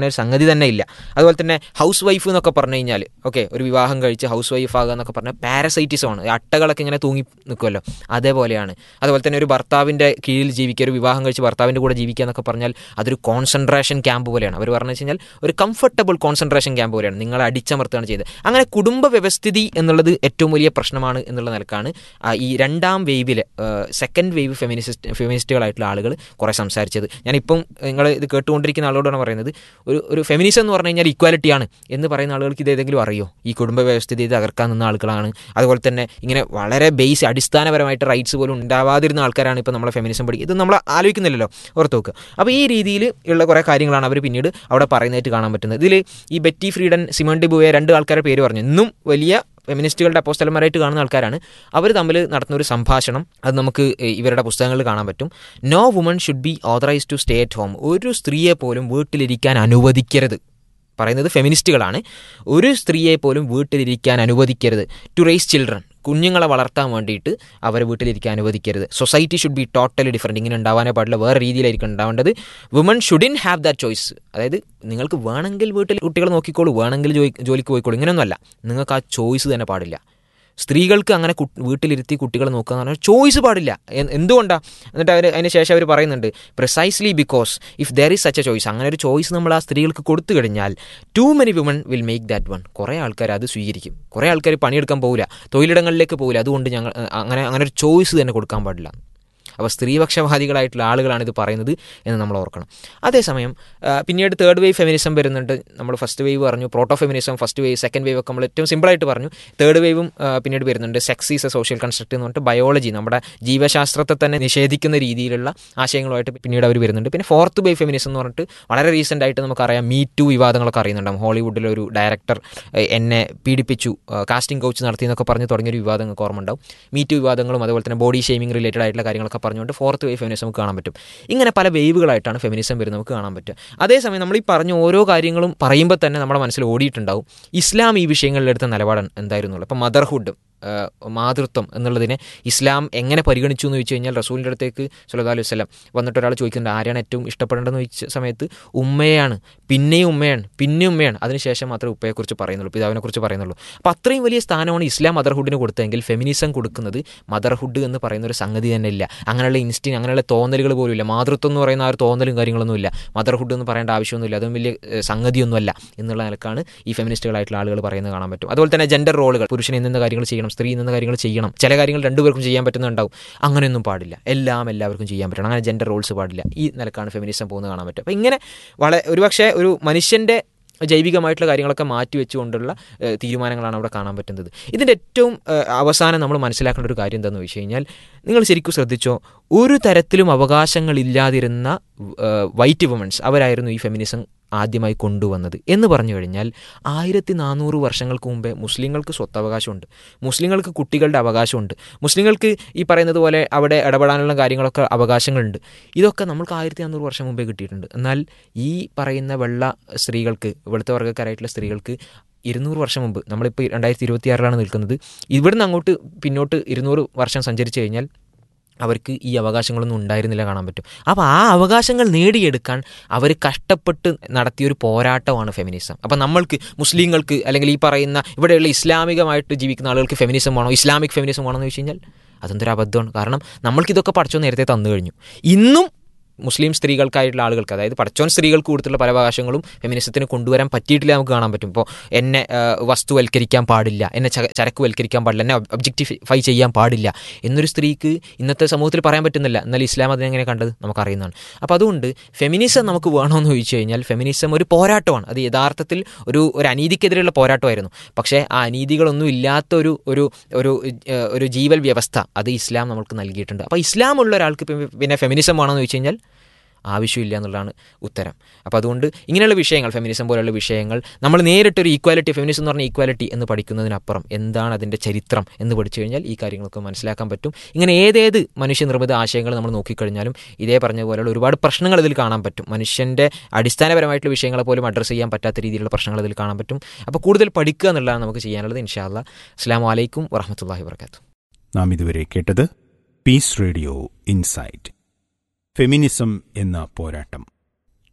പറഞ്ഞ ഒരു സംഗതി തന്നെ ഇല്ല അതുപോലെ തന്നെ ഹൗസ് വൈഫ് എന്നൊക്കെ പറഞ്ഞു കഴിഞ്ഞാൽ ഓക്കെ ഒരു വിവാഹം കഴിച്ച് ഹൗസ് വൈഫ് ആകുക എന്നൊക്കെ പറഞ്ഞാൽ പാരസൈറ്റിസമാണ് ഈ അട്ടകളൊക്കെ ഇങ്ങനെ തൂങ്ങി നിൽക്കുമല്ലോ അതേപോലെയാണ് അതുപോലെ തന്നെ ഒരു ഭർത്താവിൻ്റെ കീഴിൽ ജീവിക്കുക ഒരു വിവാഹം കഴിച്ച് ഭർത്താവിൻ്റെ കൂടെ ജീവിക്കുക എന്നൊക്കെ പറഞ്ഞാൽ അതൊരു കോൺസെൻട്രേഷൻ ക്യാമ്പ് പോലെയാണ് അവർ പറഞ്ഞു വെച്ച് കഴിഞ്ഞാൽ ഒരു കംഫർട്ടബിൾ കോൺസെൻട്രേഷൻ ക്യാമ്പ് പോലെയാണ് നിങ്ങളെ അടിച്ചമർത്തുകയാണ് ചെയ്തത് അങ്ങനെ കുടുംബ വ്യവസ്ഥിതി എന്നുള്ളത് ഏറ്റവും വലിയ പ്രശ്നമാണ് എന്നുള്ള നിലക്കാണ് ആ, ഈ രണ്ടാം വേവിൽ സെക്കൻഡ് വേവ് ഫെമിനിസ്റ്റ് ഫെമിനിസ്റ്റുകളായിട്ടുള്ള ആളുകൾ കുറേ സംസാരിച്ചത് ഞാനിപ്പം നിങ്ങൾ ഇത് കേട്ടുകൊണ്ടിരിക്കുന്ന ആളോടാണ് പറയുന്നത് ഒരു ഒരു ഫെമിനിസം എന്ന് പറഞ്ഞു കഴിഞ്ഞാൽ ഇക്വാലിറ്റിയാണ് എന്ന് പറയുന്ന ആളുകൾക്ക് ഇത് ഏതെങ്കിലും അറിയോ ഈ കുടുംബ വ്യവസ്ഥിതി തകർക്കാൻ നിന്ന ആളുകളാണ് അതുപോലെ തന്നെ ഇങ്ങനെ വളരെ ബേസ് അടിസ്ഥാനപരമായിട്ട് റൈറ്റ്സ് പോലും ഉണ്ടാവാതിരുന്ന ആൾക്കാരാണ് ഇപ്പോൾ നമ്മളെ ഫെമിനിസം പഠി ഇത് നമ്മൾ ആലോചിക്കുന്നില്ലല്ലോ ഓർത്ത് നോക്കുക അപ്പോൾ ഈ രീതിയിൽ ഉള്ള കുറേ കാര്യങ്ങളാണ് അവർ പിന്നീട് അവിടെ പറയുന്നതായിട്ട് കാണാൻ പറ്റുന്നത് ഇതിൽ ഈ Betty Friedan Simone de Beauvoir രണ്ട് ആൾക്കാരുടെ പേര് പറഞ്ഞു ഇന്നും വലിയ ഫെമിനിസ്റ്റുകളുടെ അപ്പോസ്റ്റലന്മാരായിട്ട് കാണുന്ന ആൾക്കാരാണ് അവർ തമ്മിൽ നടത്തുന്ന ഒരു സംഭാഷണം അത് നമുക്ക് ഏഹ്, ഇവരുടെ പുസ്തകങ്ങളിൽ കാണാൻ പറ്റും no woman should be authorise to stay at home ഒരു സ്ത്രീയെ പോലും വീട്ടിലിരിക്കാൻ അനുവദിക്കരുത് പറയുന്നത് ഫെമിനിസ്റ്റുകളാണ് ഒരു സ്ത്രീയെ പോലും വീട്ടിലിരിക്കാൻ അനുവദിക്കരുത് ടു റേസ് ചിൽഡ്രൻ കുഞ്ഞുങ്ങളെ വളർത്താൻ വേണ്ടിയിട്ട് അവരെ വീട്ടിലിരിക്കാൻ അനുവദിക്കരുത് society should be totally different ഇങ്ങനെ ഉണ്ടാവാനേ പാടില്ല വേറെ രീതിയിലായിരിക്കും ഉണ്ടാവേണ്ടത് woman shouldn't have that choice അതായത് നിങ്ങൾക്ക് വേണമെങ്കിൽ വീട്ടിൽ കുട്ടികളെ നോക്കിക്കോളൂ വേണമെങ്കിൽ ജോലി ജോലിക്ക് പോയിക്കോളൂ ഇങ്ങനെയൊന്നുമല്ല നിങ്ങൾക്ക് ആ ചോയ്സ് തന്നെ പാടില്ല സ്ത്രീകൾക്ക് അങ്ങനെ കു- വീട്ടിലിരുത്തി കുട്ടികളെ നോക്കുക എന്ന് പറഞ്ഞാൽ ചോയ്സ് പാടില്ല എ- എന്തുകൊണ്ടാണ് എന്നിട്ട് അവർ അതിന് ശേഷം അവർ പറയുന്നുണ്ട് precisely because if there is such a choice അങ്ങനെ ഒരു ചോയ്സ് നമ്മൾ ആ സ്ത്രീകൾക്ക് കൊടുത്തു കഴിഞ്ഞാൽ too many women will make that one കുറേ ആൾക്കാർ അത് സ്വീകരിക്കും കുറേ ആൾക്കാർ പണിയെടുക്കാൻ പോകില്ല തൊഴിലിടങ്ങളിലേക്ക് പോകില്ല അതുകൊണ്ട് ഞങ്ങൾ അങ്ങനെ അങ്ങനെ ഒരു ചോയ്സ് തന്നെ കൊടുക്കാൻ പാടില്ല അപ്പോൾ സ്ത്രീപക്ഷവാദികളായിട്ടുള്ള ആളുകളാണ് ഇത് പറയുന്നത് എന്ന് നമ്മൾ ഓർക്കണം അതേസമയം ആ, പിന്നീട് തേർഡ് വേവ് ഫെമിനിസം വരുന്നുണ്ട് നമ്മൾ ഫസ്റ്റ് വേവ് പറഞ്ഞു proto feminism first wave second wave ഒക്കെ നമ്മൾ ഏറ്റവും സിമ്പിളായിട്ട് പറഞ്ഞു തേർഡ് വേവും ആ, പിന്നീട് വരുന്നുണ്ട് sex is a social construct എന്ന് പറഞ്ഞിട്ട് ബയോളജി നമ്മുടെ ജീവശാസ്ത്രത്തെ തന്നെ നിഷേധിക്കുന്ന രീതിയിലുള്ള ആശയങ്ങളുമായിട്ട് പിന്നീട് അവർ വരുന്നുണ്ട് പിന്നെ ഫോർത്ത് വേവ് ഫെമിനിസം എന്ന് പറഞ്ഞിട്ട് വളരെ റീസെൻ്റ് ആയിട്ട് നമുക്കറിയാം മീ ടു വിവാദങ്ങളൊക്കെ അറിയുന്നുണ്ടാവും ഹോളിവുഡിലെ ഒരു ഡയറക്ടർ ഏഹ്, എന്നെ പീഡിപ്പിച്ചു കാസ്റ്റിംഗ് കോച്ച് നടത്തി എന്നൊക്കെ പറഞ്ഞ് തുടങ്ങിയൊരു വിവാദം നിങ്ങൾക്ക് ഓർമ്മ ഉണ്ടാവും മീ ടു വിവാദങ്ങളും അതുപോലെ തന്നെ ബോഡി ഷെയ്മിംഗ് റിലേറ്റഡ് ആയിട്ടുള്ള കാര്യങ്ങളൊക്കെ പറഞ്ഞുകൊണ്ട് ഫോർത്ത് വേവ് ഫെമിനിസം നമുക്ക് കാണാൻ പറ്റും ഇങ്ങനെ പല വേവുകളായിട്ടാണ് ഫെമിനിസം വരുന്നത് നമുക്ക് കാണാൻ പറ്റുക അതേസമയം നമ്മൾ ഈ പറഞ്ഞ ഓരോ കാര്യങ്ങളും പറയുമ്പോൾ തന്നെ നമ്മുടെ മനസ്സിൽ ഓടിയിട്ടുണ്ടാവും ഇസ്ലാം ഈ വിഷയങ്ങളിലെടുത്ത നിലപാട് എന്തായിരുന്നുള്ളൂ അപ്പോൾ മദർഹുഡ് മാതൃത്വം എന്നുള്ളതിനെ ഇസ്ലാം എങ്ങനെ പരിഗണിച്ചു എന്ന് ചോദിച്ചു കഴിഞ്ഞാൽ റസൂലിൻ്റെ അടുത്തേക്ക് സല്ലല്ലാഹു അലൈഹി വസല്ലം വന്നിട്ട് ഒരാൾ ചോദിക്കുന്നുണ്ട് ആരെയാണ് ഏറ്റവും ഇഷ്ടപ്പെടേണ്ടതെന്ന് ചോദിച്ച സമയത്ത് ഉമ്മയാണ് പിന്നെയും ഉമ്മയാണ് പിന്നെ ഉമ്മയാണ് അതിനുശേഷം മാത്രമേ ഉപ്പയെക്കുറിച്ച് പറയുന്നുള്ളൂ പിതാവിനെക്കുറിച്ച് പറയുന്നുള്ളൂ അപ്പോൾ അത്രയും വലിയ സ്ഥാനമാണ് ഇസ്ലാം മദർഹുഡിന് കൊടുത്തതെങ്കിൽ ഫെമിനിസം കൊടുക്കുന്നത് മദർഹുഡ് എന്ന് പറയുന്ന ഒരു സംഗതി തന്നെ ഇല്ല അങ്ങനെയുള്ള ഇൻസ്റ്റിൻ അങ്ങനെയുള്ള തോന്നലുകൾ പോലും ഇല്ല മാതൃത്വം എന്ന് പറയുന്ന ആ ഒരു തോന്നലും കാര്യങ്ങളൊന്നും ഇല്ല മദർഹുഡ് എന്ന് പറയേണ്ട ആവശ്യമൊന്നുമില്ല അതും വലിയ ഏഹ്, സംഗതിയൊന്നുമല്ല എന്നുള്ള നിലക്കാണ് ഈ ഫെമിനിസ്റ്റുകളായിട്ടുള്ള ആളുകൾ പറയുന്നത് കാണാൻ പറ്റും അതുപോലെ തന്നെ ജെൻഡർ റോളുകൾ പുരുഷൻ ഇന്ന കാര്യങ്ങൾ ചെയ്യണം സ്ത്രീ ഇന്ന കാര്യങ്ങൾ ചെയ്യണം ചില കാര്യങ്ങൾ രണ്ടുപേർക്കും ചെയ്യാൻ പറ്റുന്നുണ്ടാവും അങ്ങനെയൊന്നും പാടില്ല എല്ലാം എല്ലാവർക്കും ചെയ്യാൻ പറ്റണം അങ്ങനെ ജെൻഡർ റോൾസ് പാടില്ല ഈ നിലക്കാണ് ഫെമിനിസം പോകുന്നത് കാണാൻ പറ്റും അപ്പോൾ ഇങ്ങനെ വളരെ ഒരുപക്ഷെ ഒരു മനുഷ്യൻ്റെ ജൈവികമായിട്ടുള്ള കാര്യങ്ങളൊക്കെ മാറ്റി വെച്ചുകൊണ്ടുള്ള ഏഹ്, തീരുമാനങ്ങളാണ് അവിടെ കാണാൻ പറ്റുന്നത് ഇതിൻ്റെ ഏറ്റവും ഏഹ്, അവസാനം നമ്മൾ മനസ്സിലാക്കേണ്ട ഒരു കാര്യം എന്താണെന്ന് വെച്ച് കഴിഞ്ഞാൽ നിങ്ങൾ ശരിക്കും ശ്രദ്ധിച്ചോ ഒരു തരത്തിലും അവകാശങ്ങളില്ലാതിരുന്ന ഏഹ്, വൈറ്റ് വുമൻസ് അവരായിരുന്നു ഈ ഫെമിനിസം ആദ്യമായി കൊണ്ടുവന്നത് എന്ന് പറഞ്ഞു കഴിഞ്ഞാൽ ആയിരത്തി നാനൂറ് വർഷങ്ങൾക്ക് മുമ്പേ മുസ്ലിങ്ങൾക്ക് സ്വത്തവകാശമുണ്ട് മുസ്ലിങ്ങൾക്ക് കുട്ടികളുടെ അവകാശമുണ്ട് മുസ്ലിങ്ങൾക്ക് ഈ പറയുന്നത് പോലെ അവിടെ ഇടപെടാനുള്ള കാര്യങ്ങളൊക്കെ അവകാശങ്ങളുണ്ട് ഇതൊക്കെ നമ്മൾക്ക് ആയിരത്തി നാനൂറ് വർഷം മുമ്പേ കിട്ടിയിട്ടുണ്ട് എന്നാൽ ഈ പറയുന്ന വെള്ള സ്ത്രീകൾക്ക് വെളുത്ത വർഗ്ഗക്കാരായിട്ടുള്ള സ്ത്രീകൾക്ക് ഇരുന്നൂറ് വർഷം മുമ്പ് നമ്മളിപ്പോൾ രണ്ടായിരത്തി ഇരുപത്തിയാറിലാണ് നിൽക്കുന്നത് ഇവിടുന്ന് അങ്ങോട്ട് പിന്നോട്ട് ഇരുന്നൂറ് വർഷം സഞ്ചരിച്ചു കഴിഞ്ഞാൽ അവർക്ക് ഈ അവകാശങ്ങളൊന്നും ഉണ്ടായിരുന്നില്ല കാണാൻ പറ്റും അപ്പോൾ ആ അവകാശങ്ങൾ നേടിയെടുക്കാൻ അവർ കഷ്ടപ്പെട്ട് നടത്തിയൊരു പോരാട്ടമാണ് ഫെമിനിസം അപ്പം നമ്മൾക്ക് മുസ്ലിങ്ങൾക്ക് അല്ലെങ്കിൽ ഈ പറയുന്ന ഇവിടെയുള്ള ഇസ്ലാമികമായിട്ട് ജീവിക്കുന്ന ആളുകൾക്ക് ഫെമിനിസം വേണോ ഇസ്ലാമിക് ഫെമിനിസം വേണോ എന്ന് വെച്ച് കഴിഞ്ഞാൽ അതെന്തൊരു അബദ്ധമാണ് കാരണം നമ്മൾക്കിതൊക്കെ പഠിച്ചോ നേരത്തെ തന്നു കഴിഞ്ഞു ഇന്നും മുസ്ലിം സ്ത്രീകൾക്കായിട്ടുള്ള ആളുകൾക്ക് അതായത് പടച്ചോൻ സ്ത്രീകൾക്ക് കൊടുത്തുള്ള പല അവകാശങ്ങളും ഫെമിനിസത്തിന് കൊണ്ടുവരാൻ പറ്റിയിട്ടില്ല നമുക്ക് കാണാൻ പറ്റും ഇപ്പോൾ എന്നെ ആ, വസ്തുവൽക്കരിക്കാൻ പാടില്ല എന്നെ ച- ചരക്കുവൽക്കരിക്കാൻ പാടില്ല എന്നെ ഒബ്ജക്റ്റിഫൈ ചെയ്യാൻ പാടില്ല എന്നൊരു സ്ത്രീക്ക് ഇന്നത്തെ സമൂഹത്തിൽ പറയാൻ പറ്റുന്നില്ല എന്നാൽ ഇസ്ലാം അതിനെങ്ങനെ കണ്ടത് നമുക്കറിയുന്നതാണ് അപ്പോൾ അതുകൊണ്ട് ഫെമിനിസം നമുക്ക് വേണമെന്ന് ചോദിച്ചു കഴിഞ്ഞാൽ ഫെമിനിസം ഒരു പോരാട്ടമാണ് അത് യഥാർത്ഥത്തിൽ ഒരു ഒരു അനീതിക്കെതിരെയുള്ള പോരാട്ടമായിരുന്നു പക്ഷേ ആ അനീതികളൊന്നും ഇല്ലാത്ത ഒരു ഒരു ഒരു ഏഹ്, ഒരു ജീവൽ വ്യവസ്ഥ അത് ഇസ്ലാം നമുക്ക് നൽകിയിട്ടുണ്ട് അപ്പോൾ ഇസ്ലാം ഉള്ള ഒരാൾക്ക് ഇപ്പം പിന്നെ ഫെമിനിസം വേണമെന്ന് ചോദിച്ചു കഴിഞ്ഞാൽ ആവശ്യമില്ല എന്നുള്ളതാണ് ഉത്തരം അപ്പോൾ അതുകൊണ്ട് ഇങ്ങനെയുള്ള വിഷയങ്ങൾ ഫെമിനിസം പോലെയുള്ള വിഷയങ്ങൾ നമ്മൾ നേരിട്ടൊരു ഈക്വാലിറ്റി ഫെമിനിസം എന്ന് പറഞ്ഞ ഈക്വാലിറ്റി എന്ന് പഠിക്കുന്നതിനപ്പുറം എന്താണ് അതിൻ്റെ ചരിത്രം എന്ന് പഠിച്ചു കഴിഞ്ഞാൽ ഈ കാര്യങ്ങളൊക്കെ മനസ്സിലാക്കാൻ പറ്റും ഇങ്ങനെ ഏതേത് മനുഷ്യനിർമ്മിത ആശയങ്ങൾ നമ്മൾ നോക്കിക്കഴിഞ്ഞാലും ഇതേ പറഞ്ഞ പോലെയുള്ള ഒരുപാട് പ്രശ്നങ്ങൾ ഇതിൽ കാണാൻ പറ്റും മനുഷ്യൻ്റെ അടിസ്ഥാനപരമായിട്ടുള്ള വിഷയങ്ങളെ പോലും അഡ്രസ്സ് ചെയ്യാൻ പറ്റാത്ത രീതിയിലുള്ള പ്രശ്നങ്ങൾ ഇതിൽ കാണാൻ പറ്റും അപ്പോൾ കൂടുതൽ പഠിക്കുക എന്നുള്ളതാണ് നമുക്ക് ചെയ്യാനുള്ളത് ഇൻഷാല്ല അസ്സാം വലൈക്കും വറഹമത്തല്ലാഹി വർക്കാത്തു നാം ഇതുവരെ കേട്ടത് പീസ് റേഡിയോ ഇൻസൈറ്റ് ഫെമിനിസം എന്ന പോരാട്ടം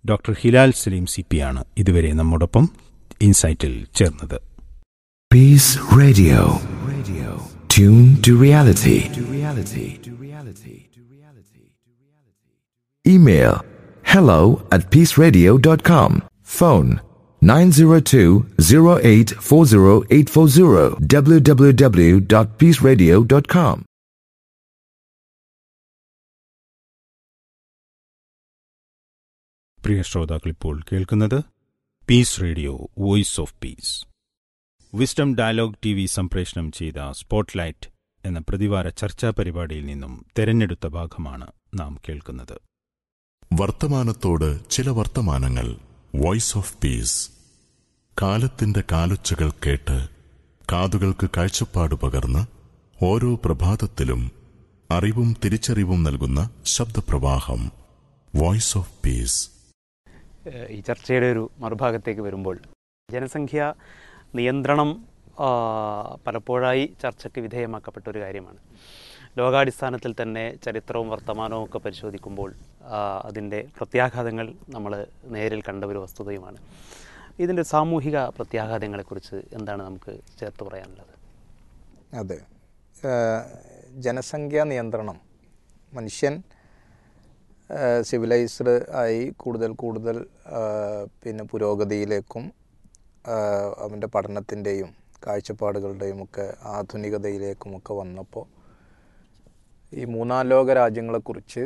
doctor Hilal Saleem C P ആണ് ഇതുവരെ നമ്മോടൊപ്പം ഇൻസൈറ്റിൽ ചേർന്നത് Peace Radio. Radio. Tune to reality. To reality. To reality. To reality. Email hello at peaceradio.com. Phone 902-0840840 www.peaceradio.com. പ്രിയ ശ്രോതാക്കൾ ഇപ്പോൾ കേൾക്കുന്നത് peace radio voice of peace wisdom dialogue T V സംപ്രേഷണം ചെയ്ത സ്പോട്ട്ലൈറ്റ് എന്ന പ്രതിവാര ചർച്ചാ പരിപാടിയിൽ നിന്നും തെരഞ്ഞെടുത്ത ഭാഗമാണ് നാം കേൾക്കുന്നത് വർത്തമാനത്തോട് ചില വർത്തമാനങ്ങൾ വോയിസ് ഓഫ് പീസ് കാലത്തിന്റെ കാലൊച്ചകൾ കേട്ട് കാതുകൾക്ക് കാഴ്ചപ്പാട് പകർന്ന് ഓരോ പ്രഭാതത്തിലും അറിവും തിരിച്ചറിവും നൽകുന്ന ശബ്ദപ്രവാഹം വോയിസ് ഓഫ് പീസ് ഏഹ് ഈ ചർച്ചയുടെ ഒരു മറുഭാഗത്തേക്ക് വരുമ്പോൾ ജനസംഖ്യ നിയന്ത്രണം ആ, പലപ്പോഴായി ചർച്ചയ്ക്ക് വിധേയമാക്കപ്പെട്ട ഒരു കാര്യമാണ് ലോകാടിസ്ഥാനത്തിൽ തന്നെ ചരിത്രവും വർത്തമാനവും ഒക്കെ പരിശോധിക്കുമ്പോൾ ആ, അതിൻ്റെ പ്രത്യാഘാതങ്ങൾ നമ്മൾ നേരിൽ കണ്ട ഒരു വസ്തുതയുമാണ് ഇതിൻ്റെ സാമൂഹിക പ്രത്യാഘാതങ്ങളെക്കുറിച്ച് എന്താണ് നമുക്ക് ചേർത്ത് പറയാനുള്ളത് അതെ ഏഹ് ജനസംഖ്യാ നിയന്ത്രണം മനുഷ്യൻ സിവിലൈസ്ഡ് ആയി കൂടുതൽ കൂടുതൽ ഏഹ് പിന്നെ പുരോഗതിയിലേക്കും ഏഹ് അവൻ്റെ പഠനത്തിൻ്റെയും കാഴ്ചപ്പാടുകളുടെയും ഒക്കെ ആധുനികതയിലേക്കുമൊക്കെ വന്നപ്പോൾ ഈ മൂന്നാം ലോക രാജ്യങ്ങളെക്കുറിച്ച്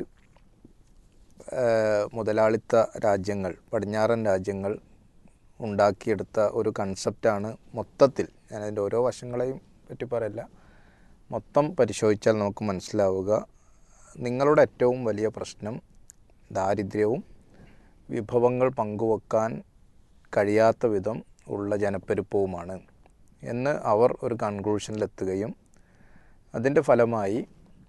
ഏഹ് മുതലാളിത്ത രാജ്യങ്ങൾ പടിഞ്ഞാറൻ രാജ്യങ്ങൾ ഉണ്ടാക്കിയെടുത്ത ഒരു കൺസെപ്റ്റാണ് മൊത്തത്തിൽ ഞാൻ അതിൻ്റെ ഓരോ വശങ്ങളെയും പറ്റി പറയില്ല മൊത്തം പരിശോധിച്ചാൽ നമുക്ക് മനസ്സിലാവുക നിങ്ങളുടെ ഏറ്റവും വലിയ പ്രശ്നം ദാരിദ്ര്യവും വിഭവങ്ങൾ പങ്കുവെക്കാൻ കഴിയാത്ത വിധം ഉള്ള ജനപ്പെരുപ്പവുമാണ് എന്ന് അവർ ഒരു കൺക്ലൂഷനിലെത്തുകയും അതിൻ്റെ ഫലമായി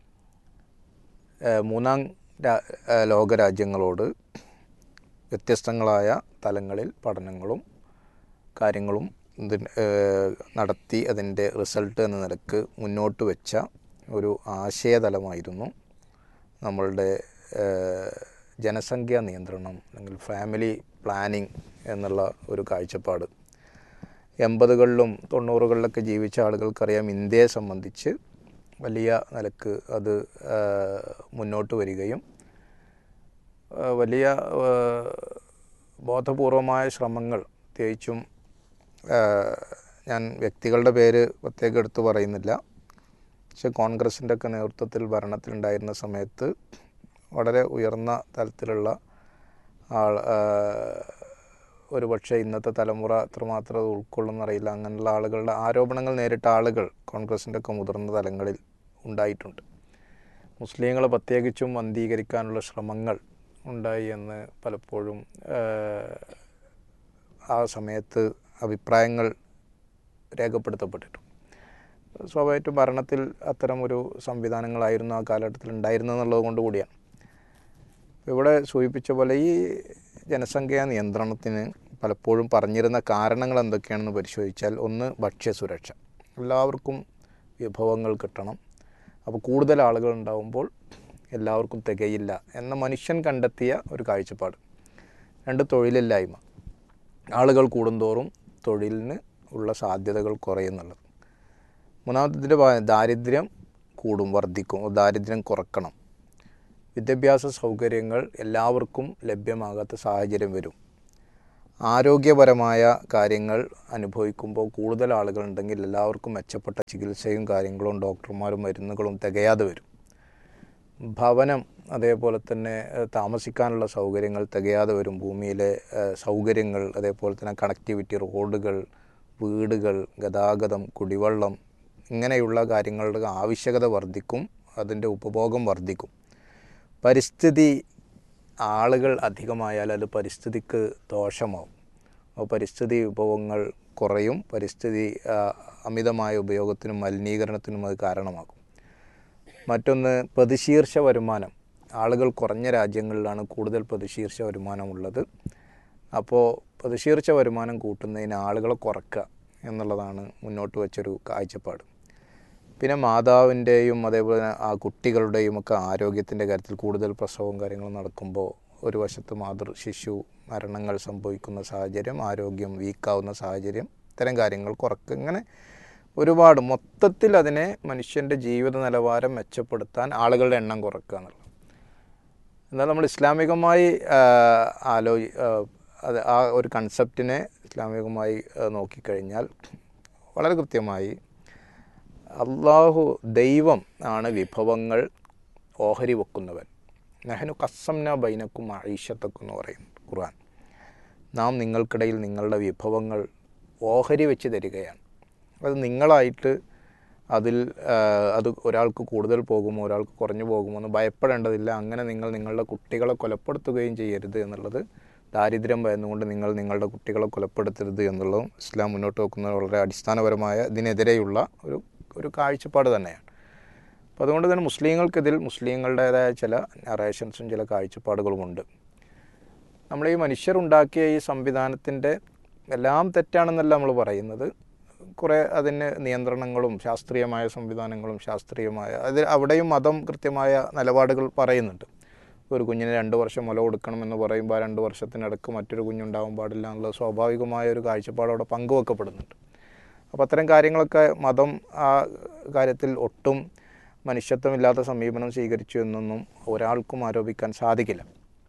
ഏഹ് മൂന്നാം രാ- ഏഹ് ലോകരാജ്യങ്ങളോട് വ്യത്യസ്തങ്ങളായ തലങ്ങളിൽ പഠനങ്ങളും കാര്യങ്ങളും ഇതിന് ഏഹ് നടത്തി അതിൻ്റെ റിസൾട്ട് എന്ന നിലക്ക് മുന്നോട്ട് വെച്ച ഒരു ആശയതലമായിരുന്നു നമ്മളുടെ ഏഹ് ജനസംഖ്യാ നിയന്ത്രണം അല്ലെങ്കിൽ ഫാമിലി പ്ലാനിങ് എന്നുള്ള ഒരു കാഴ്ചപ്പാട് എൺപതുകളിലും തൊണ്ണൂറുകളിലൊക്കെ ജീവിച്ച ആളുകൾക്കറിയാം ഇന്ത്യയെ സംബന്ധിച്ച് വലിയ നിലക്ക് അത് ഏഹ് മുന്നോട്ട് വരികയും ഏഹ് വലിയ ഏഹ് ബോധപൂർവമായ ശ്രമങ്ങൾ പ്രത്യേകിച്ചും ഏഹ് ഞാൻ വ്യക്തികളുടെ പേര് പ്രത്യേകം എടുത്തു പറയുന്നില്ല പക്ഷെ കോൺഗ്രസിൻ്റെ ഒക്കെ നേതൃത്വത്തിൽ ഭരണത്തിലുണ്ടായിരുന്ന സമയത്ത് വളരെ ഉയർന്ന തലത്തിലുള്ള ആൾ ഏഹ് ഒരു പക്ഷേ ഇന്നത്തെ തലമുറ എത്രമാത്രം അത് ഉൾക്കൊള്ളുന്നറിയില്ല അങ്ങനെയുള്ള ആളുകളുടെ ആരോപണങ്ങൾ നേരിട്ട ആളുകൾ കോൺഗ്രസിൻ്റെ ഒക്കെ മുതിർന്ന തലങ്ങളിൽ ഉണ്ടായിട്ടുണ്ട് മുസ്ലിങ്ങളെ പ്രത്യേകിച്ചും അന്ധീകരിക്കാനുള്ള ശ്രമങ്ങൾ ഉണ്ടായി എന്ന് പലപ്പോഴും ഏഹ്, ആ സമയത്ത് അഭിപ്രായങ്ങൾ രേഖപ്പെടുത്തപ്പെട്ടിട്ടുണ്ട് സ്വാഭാവികമായിട്ടും ഭരണത്തിൽ അത്തരം ഒരു സംവിധാനങ്ങളായിരുന്നു ആ കാലഘട്ടത്തിൽ ഉണ്ടായിരുന്നെന്നുള്ളത് കൊണ്ട് കൂടിയാണ് ഇവിടെ സൂചിപ്പിച്ച പോലെ ഈ ജനസംഖ്യാ നിയന്ത്രണത്തിന് പലപ്പോഴും പറഞ്ഞിരുന്ന കാരണങ്ങൾ എന്തൊക്കെയാണെന്ന് പരിശോധിച്ചാൽ ഒന്ന് ഭക്ഷ്യസുരക്ഷ എല്ലാവർക്കും വിഭവങ്ങൾ കിട്ടണം അപ്പോൾ കൂടുതൽ ആളുകൾ ഉണ്ടാവുമ്പോൾ എല്ലാവർക്കും തികയില്ല എന്ന മനുഷ്യൻ കണ്ടെത്തിയ ഒരു കാഴ്ചപ്പാട് രണ്ട് തൊഴിലില്ലായ്മ ആളുകൾ കൂടുന്തോറും തൊഴിലിന് ഉള്ള സാധ്യതകൾ കുറയുന്നുള്ളത് മൂന്നാമത്തെ ദാരിദ്ര്യം കൂടും വർദ്ധിക്കും ദാരിദ്ര്യം കുറക്കണം വിദ്യാഭ്യാസ സൗകര്യങ്ങൾ എല്ലാവർക്കും ലഭ്യമാകാത്ത സാഹചര്യം വരും ആരോഗ്യപരമായ കാര്യങ്ങൾ അനുഭവിക്കുമ്പോൾ കൂടുതൽ ആളുകളുണ്ടെങ്കിൽ എല്ലാവർക്കും മെച്ചപ്പെട്ട ചികിത്സയും കാര്യങ്ങളും ഡോക്ടർമാരും മരുന്നുകളും തികയാതെ വരും ഭവനം അതേപോലെ തന്നെ ഏഹ്, താമസിക്കാനുള്ള സൗകര്യങ്ങൾ തികയാതെ വരും ഭൂമിയിലെ ഏഹ്, സൗകര്യങ്ങൾ അതേപോലെ തന്നെ കണക്ടിവിറ്റി റോഡുകൾ വീടുകൾ ഗതാഗതം കുടിവെള്ളം ഇങ്ങനെയുള്ള കാര്യങ്ങളുടെ ആവശ്യകത വർദ്ധിക്കും അതിൻ്റെ ഉപഭോഗം വർദ്ധിക്കും പരിസ്ഥിതി ആളുകൾ അധികമായാൽ അത് പരിസ്ഥിതിക്ക് ദോഷമാവും അപ്പോൾ പരിസ്ഥിതി വിഭവങ്ങൾ കുറയും പരിസ്ഥിതി ആ, അമിതമായ ഉപയോഗത്തിനും മലിനീകരണത്തിനും അത് കാരണമാകും മറ്റൊന്ന് പ്രതിശീർഷ വരുമാനം ആളുകൾ കുറഞ്ഞ രാജ്യങ്ങളിലാണ് കൂടുതൽ പ്രതിശീർഷ വരുമാനമുള്ളത് അപ്പോൾ പ്രതിശീർഷ വരുമാനം കൂട്ടുന്നതിന് ആളുകളെ കുറക്കുക എന്നുള്ളതാണ് മുന്നോട്ട് വെച്ചൊരു കാഴ്ചപ്പാട് പിന്നെ മാതാവിൻ്റെയും അതേപോലെ തന്നെ ആ കുട്ടികളുടെയും ഒക്കെ ആരോഗ്യത്തിൻ്റെ കാര്യത്തിൽ കൂടുതൽ പ്രസവവും കാര്യങ്ങളും നടക്കുമ്പോൾ ഒരു വശത്ത് മാതൃ ശിശു മരണങ്ങൾ സംഭവിക്കുന്ന സാഹചര്യം ആരോഗ്യം വീക്കാവുന്ന സാഹചര്യം ഇത്തരം കാര്യങ്ങൾ കുറക്കുക ഇങ്ങനെ ഒരുപാട് മൊത്തത്തിൽ അതിനെ മനുഷ്യൻ്റെ ജീവിത നിലവാരം മെച്ചപ്പെടുത്താൻ ആളുകളുടെ എണ്ണം കുറക്കുക എന്നുള്ളത് എന്നാൽ നമ്മൾ ഇസ്ലാമികമായി ആലോ അത് ആ ഒരു കൺസെപ്റ്റിനെ ഇസ്ലാമികമായി ആ, നോക്കിക്കഴിഞ്ഞാൽ വളരെ കൃത്യമായി അള്ളാഹു ദൈവം ആണ് വിഭവങ്ങൾ ഓഹരി വെക്കുന്നവൻ നെഹനു കസംന ബൈനക്കും ഐഷത്തക്കും എന്ന് പറയും ഖുർആൻ നാം നിങ്ങൾക്കിടയിൽ നിങ്ങളുടെ വിഭവങ്ങൾ ഓഹരി വെച്ച് തരികയാണ് അത് നിങ്ങളായിട്ട് അതിൽ ആ, അത് ഒരാൾക്ക് കൂടുതൽ പോകുമോ ഒരാൾക്ക് കുറഞ്ഞു പോകുമോ എന്ന് ഭയപ്പെടേണ്ടതില്ല അങ്ങനെ നിങ്ങൾ നിങ്ങളുടെ കുട്ടികളെ കൊലപ്പെടുത്തുകയും ചെയ്യരുത് എന്നുള്ളത് ദാരിദ്ര്യം ഭയന്നുകൊണ്ട് നിങ്ങൾ നിങ്ങളുടെ കുട്ടികളെ കൊലപ്പെടുത്തരുത് എന്നുള്ളതും ഇസ്ലാം മുന്നോട്ട് വെക്കുന്ന വളരെ അടിസ്ഥാനപരമായ ഇതിനെതിരെയുള്ള ഒരു ഒരു കാഴ്ചപ്പാട് തന്നെയാണ് അപ്പോൾ അതുകൊണ്ട് തന്നെ മുസ്ലിങ്ങൾക്കിതിൽ മുസ്ലിങ്ങളുടേതായ ചില നറേഷൻസും ചില കാഴ്ചപ്പാടുകളുമുണ്ട് നമ്മൾ ഈ മനുഷ്യരുണ്ടാക്കിയ ഈ സംവിധാനത്തിൻ്റെ എല്ലാം തെറ്റാണെന്നല്ല നമ്മൾ പറയുന്നത് കുറേ അതിന് നിയന്ത്രണങ്ങളും ശാസ്ത്രീയമായ സംവിധാനങ്ങളും ശാസ്ത്രീയമായ അത് അവിടെയും മതം കൃത്യമായ നിലപാടുകൾ പറയുന്നുണ്ട് ഒരു കുഞ്ഞിന് രണ്ട് വർഷം മുല കൊടുക്കണം എന്ന് പറയുമ്പോൾ ആ രണ്ട് വർഷത്തിനടക്ക് മറ്റൊരു കുഞ്ഞുണ്ടാവാൻ പാടില്ല എന്നുള്ള സ്വാഭാവികമായ ഒരു കാഴ്ചപ്പാട് അവിടെ പങ്കുവെക്കപ്പെടുന്നുണ്ട് അപ്പോൾ അത്തരം കാര്യങ്ങളൊക്കെ മതം ആ കാര്യത്തിൽ ഒട്ടും മനുഷ്യത്വമില്ലാത്ത സമീപനം സ്വീകരിച്ചു എന്നൊന്നും ഒരാൾക്കും ആരോപിക്കാൻ സാധിക്കില്ല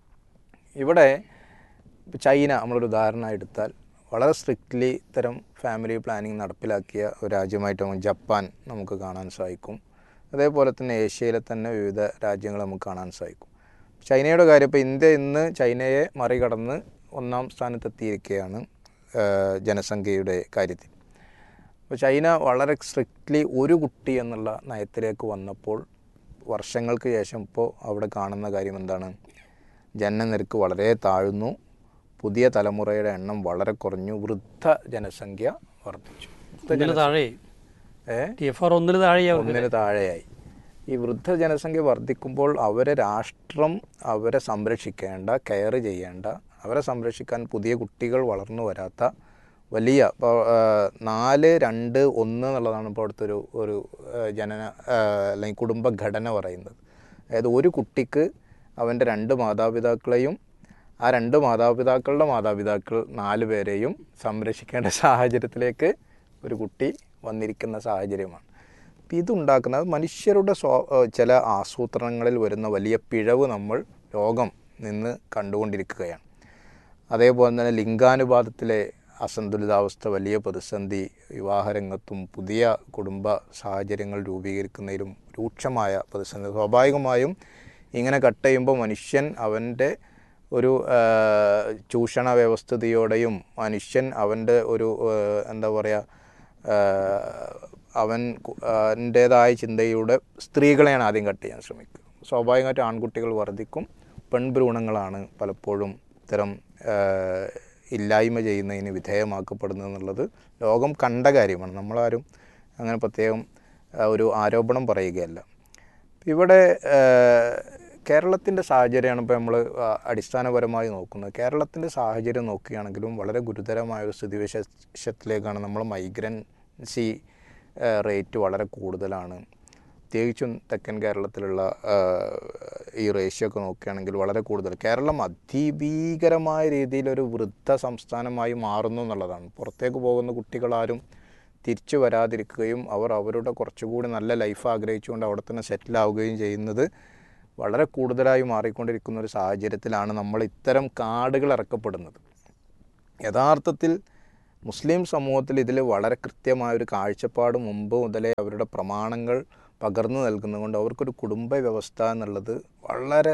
ഇവിടെ ഇപ്പോൾ ചൈന നമ്മളൊരു ഉദാഹരണം എടുത്താൽ വളരെ സ്ട്രിക്റ്റ്ലി ഇത്തരം ഫാമിലി പ്ലാനിങ് നടപ്പിലാക്കിയ ഒരു രാജ്യമായിട്ട് നമുക്ക് ജപ്പാൻ നമുക്ക് കാണാൻ സാധിക്കും അതേപോലെ തന്നെ ഏഷ്യയിലെ തന്നെ വിവിധ രാജ്യങ്ങൾ നമുക്ക് കാണാൻ സാധിക്കും ചൈനയുടെ കാര്യം ഇപ്പോൾ ഇന്ത്യ ഇന്ന് ചൈനയെ മറികടന്ന് ഒന്നാം സ്ഥാനത്തെത്തിയിരിക്കുകയാണ് ആ, ജനസംഖ്യയുടെ കാര്യത്തിൽ അപ്പോൾ ചൈന വളരെ സ്ട്രിക്റ്റ്ലി ഒരു കുട്ടി എന്നുള്ള നയത്തിലേക്ക് വന്നപ്പോൾ വർഷങ്ങൾക്ക് ശേഷം ഇപ്പോൾ അവിടെ കാണുന്ന കാര്യം എന്താണ് ജനനനിരക്ക് വളരെ താഴ്ന്നു പുതിയ തലമുറയുടെ എണ്ണം വളരെ കുറഞ്ഞു വൃദ്ധ ജനസംഖ്യ വർദ്ധിച്ചു വൃദ്ധ ഒന്നിന് ജനസ- താഴെയായി ഏ ടി എഫ് ആർ ഒന്നിന് താഴെയായി അവർക്ക്. ഒന്നിന് താഴെയായി ഈ വൃദ്ധ ജനസംഖ്യ വർദ്ധിക്കുമ്പോൾ അവരെ രാഷ്ട്രം അവരെ സംരക്ഷിക്കേണ്ട കെയർ ചെയ്യേണ്ട അവരെ സംരക്ഷിക്കാൻ പുതിയ കുട്ടികൾ വളർന്നു വരാത്ത വലിയ ഇപ്പോൾ നാല് രണ്ട് ഒന്ന് എന്നുള്ളതാണ് ഇപ്പോൾ അവിടുത്തെ ഒരു ഒരു ആ, ജനന ആ, അല്ലെങ്കിൽ കുടുംബഘടന പറയുന്നത് അതായത് ഒരു കുട്ടിക്ക് അവൻ്റെ രണ്ട് മാതാപിതാക്കളെയും ആ രണ്ട് മാതാപിതാക്കളുടെ മാതാപിതാക്കൾ നാല് പേരെയും സംരക്ഷിക്കേണ്ട സാഹചര്യത്തിലേക്ക് ഒരു കുട്ടി വന്നിരിക്കുന്ന സാഹചര്യമാണ് അപ്പം ഇതുണ്ടാക്കുന്നത് മനുഷ്യരുടെ സ്വ ഏഹ് ചില ആസൂത്രണങ്ങളിൽ വരുന്ന വലിയ പിഴവ് നമ്മൾ ലോകം നിന്ന് കണ്ടുകൊണ്ടിരിക്കുകയാണ് അതേപോലെ തന്നെ ലിംഗാനുപാതത്തിലെ അസന്തുലിതാവസ്ഥ വലിയ പ്രതിസന്ധി വിവാഹരംഗത്തും പുതിയ കുടുംബ സാഹചര്യങ്ങൾ രൂപീകരിക്കുന്നതിലും രൂക്ഷമായ പ്രതിസന്ധി സ്വാഭാവികമായും ഇങ്ങനെ കട്ട് ചെയ്യുമ്പോൾ മനുഷ്യൻ അവൻ്റെ ഒരു ആ, ചൂഷണ വ്യവസ്ഥിതിയോടെയും മനുഷ്യൻ അവൻ്റെ ഒരു ആ, എന്താ പറയുക ആ, അവൻ കു- അവൻ്റേതായ ചിന്തയുടെ സ്ത്രീകളെയാണ് ആദ്യം കട്ട് ചെയ്യാൻ ശ്രമിക്കുക സ്വാഭാവികമായിട്ടും ആൺകുട്ടികൾ വർദ്ധിക്കും പെൺഭ്രൂണങ്ങളാണ് പലപ്പോഴും ഇത്തരം ആ, ഇല്ലായ്മ ചെയ്യുന്നതിന് വിധേയമാക്കപ്പെടുന്നത് എന്നുള്ളത് ലോകം കണ്ട കാര്യമാണ് നമ്മളാരും അങ്ങനെ പ്രത്യേകം ആ, ഒരു ആരോപണം പറയുകയല്ല ഇവിടെ കേരളത്തിൻ്റെ സാഹചര്യമാണ് ഇപ്പോൾ നമ്മൾ അടിസ്ഥാനപരമായി നോക്കുന്നത് കേരളത്തിൻ്റെ സാഹചര്യം നോക്കുകയാണെങ്കിലും വളരെ ഗുരുതരമായ ഒരു സ്ഥിതിവിശേഷത്തിലേക്കാണ് നമ്മൾ മൈഗ്രൻസി റേറ്റ് വളരെ കൂടുതലാണ് പ്രത്യേകിച്ചും തെക്കൻ കേരളത്തിലുള്ള ആ, ഈ റേഷ്യോ ഒക്കെ നോക്കുകയാണെങ്കിൽ വളരെ കൂടുതൽ കേരളം അതിഭീകരമായ രീതിയിലൊരു വൃദ്ധ സംസ്ഥാനമായി മാറുന്നു എന്നുള്ളതാണ് പുറത്തേക്ക് പോകുന്ന കുട്ടികളാരും തിരിച്ചു വരാതിരിക്കുകയും അവർ അവരുടെ കുറച്ചുകൂടി നല്ല ലൈഫ് ആഗ്രഹിച്ചുകൊണ്ട് അവിടെ തന്നെ സെറ്റിലാവുകയും ചെയ്യുന്നത് വളരെ കൂടുതലായി മാറിക്കൊണ്ടിരിക്കുന്ന ഒരു സാഹചര്യത്തിലാണ് നമ്മൾ ഇത്തരം കാർഡുകൾ ഇറക്കപ്പെടുന്നത് യഥാർത്ഥത്തിൽ മുസ്ലിം സമൂഹത്തിൽ ഇതിൽ വളരെ കൃത്യമായ ഒരു കാഴ്ചപ്പാട് മുമ്പ് മുതലേ അവരുടെ പ്രമാണങ്ങൾ പകർന്നു നൽകുന്നതുകൊണ്ട് അവർക്കൊരു കുടുംബ വ്യവസ്ഥ എന്നുള്ളത് വളരെ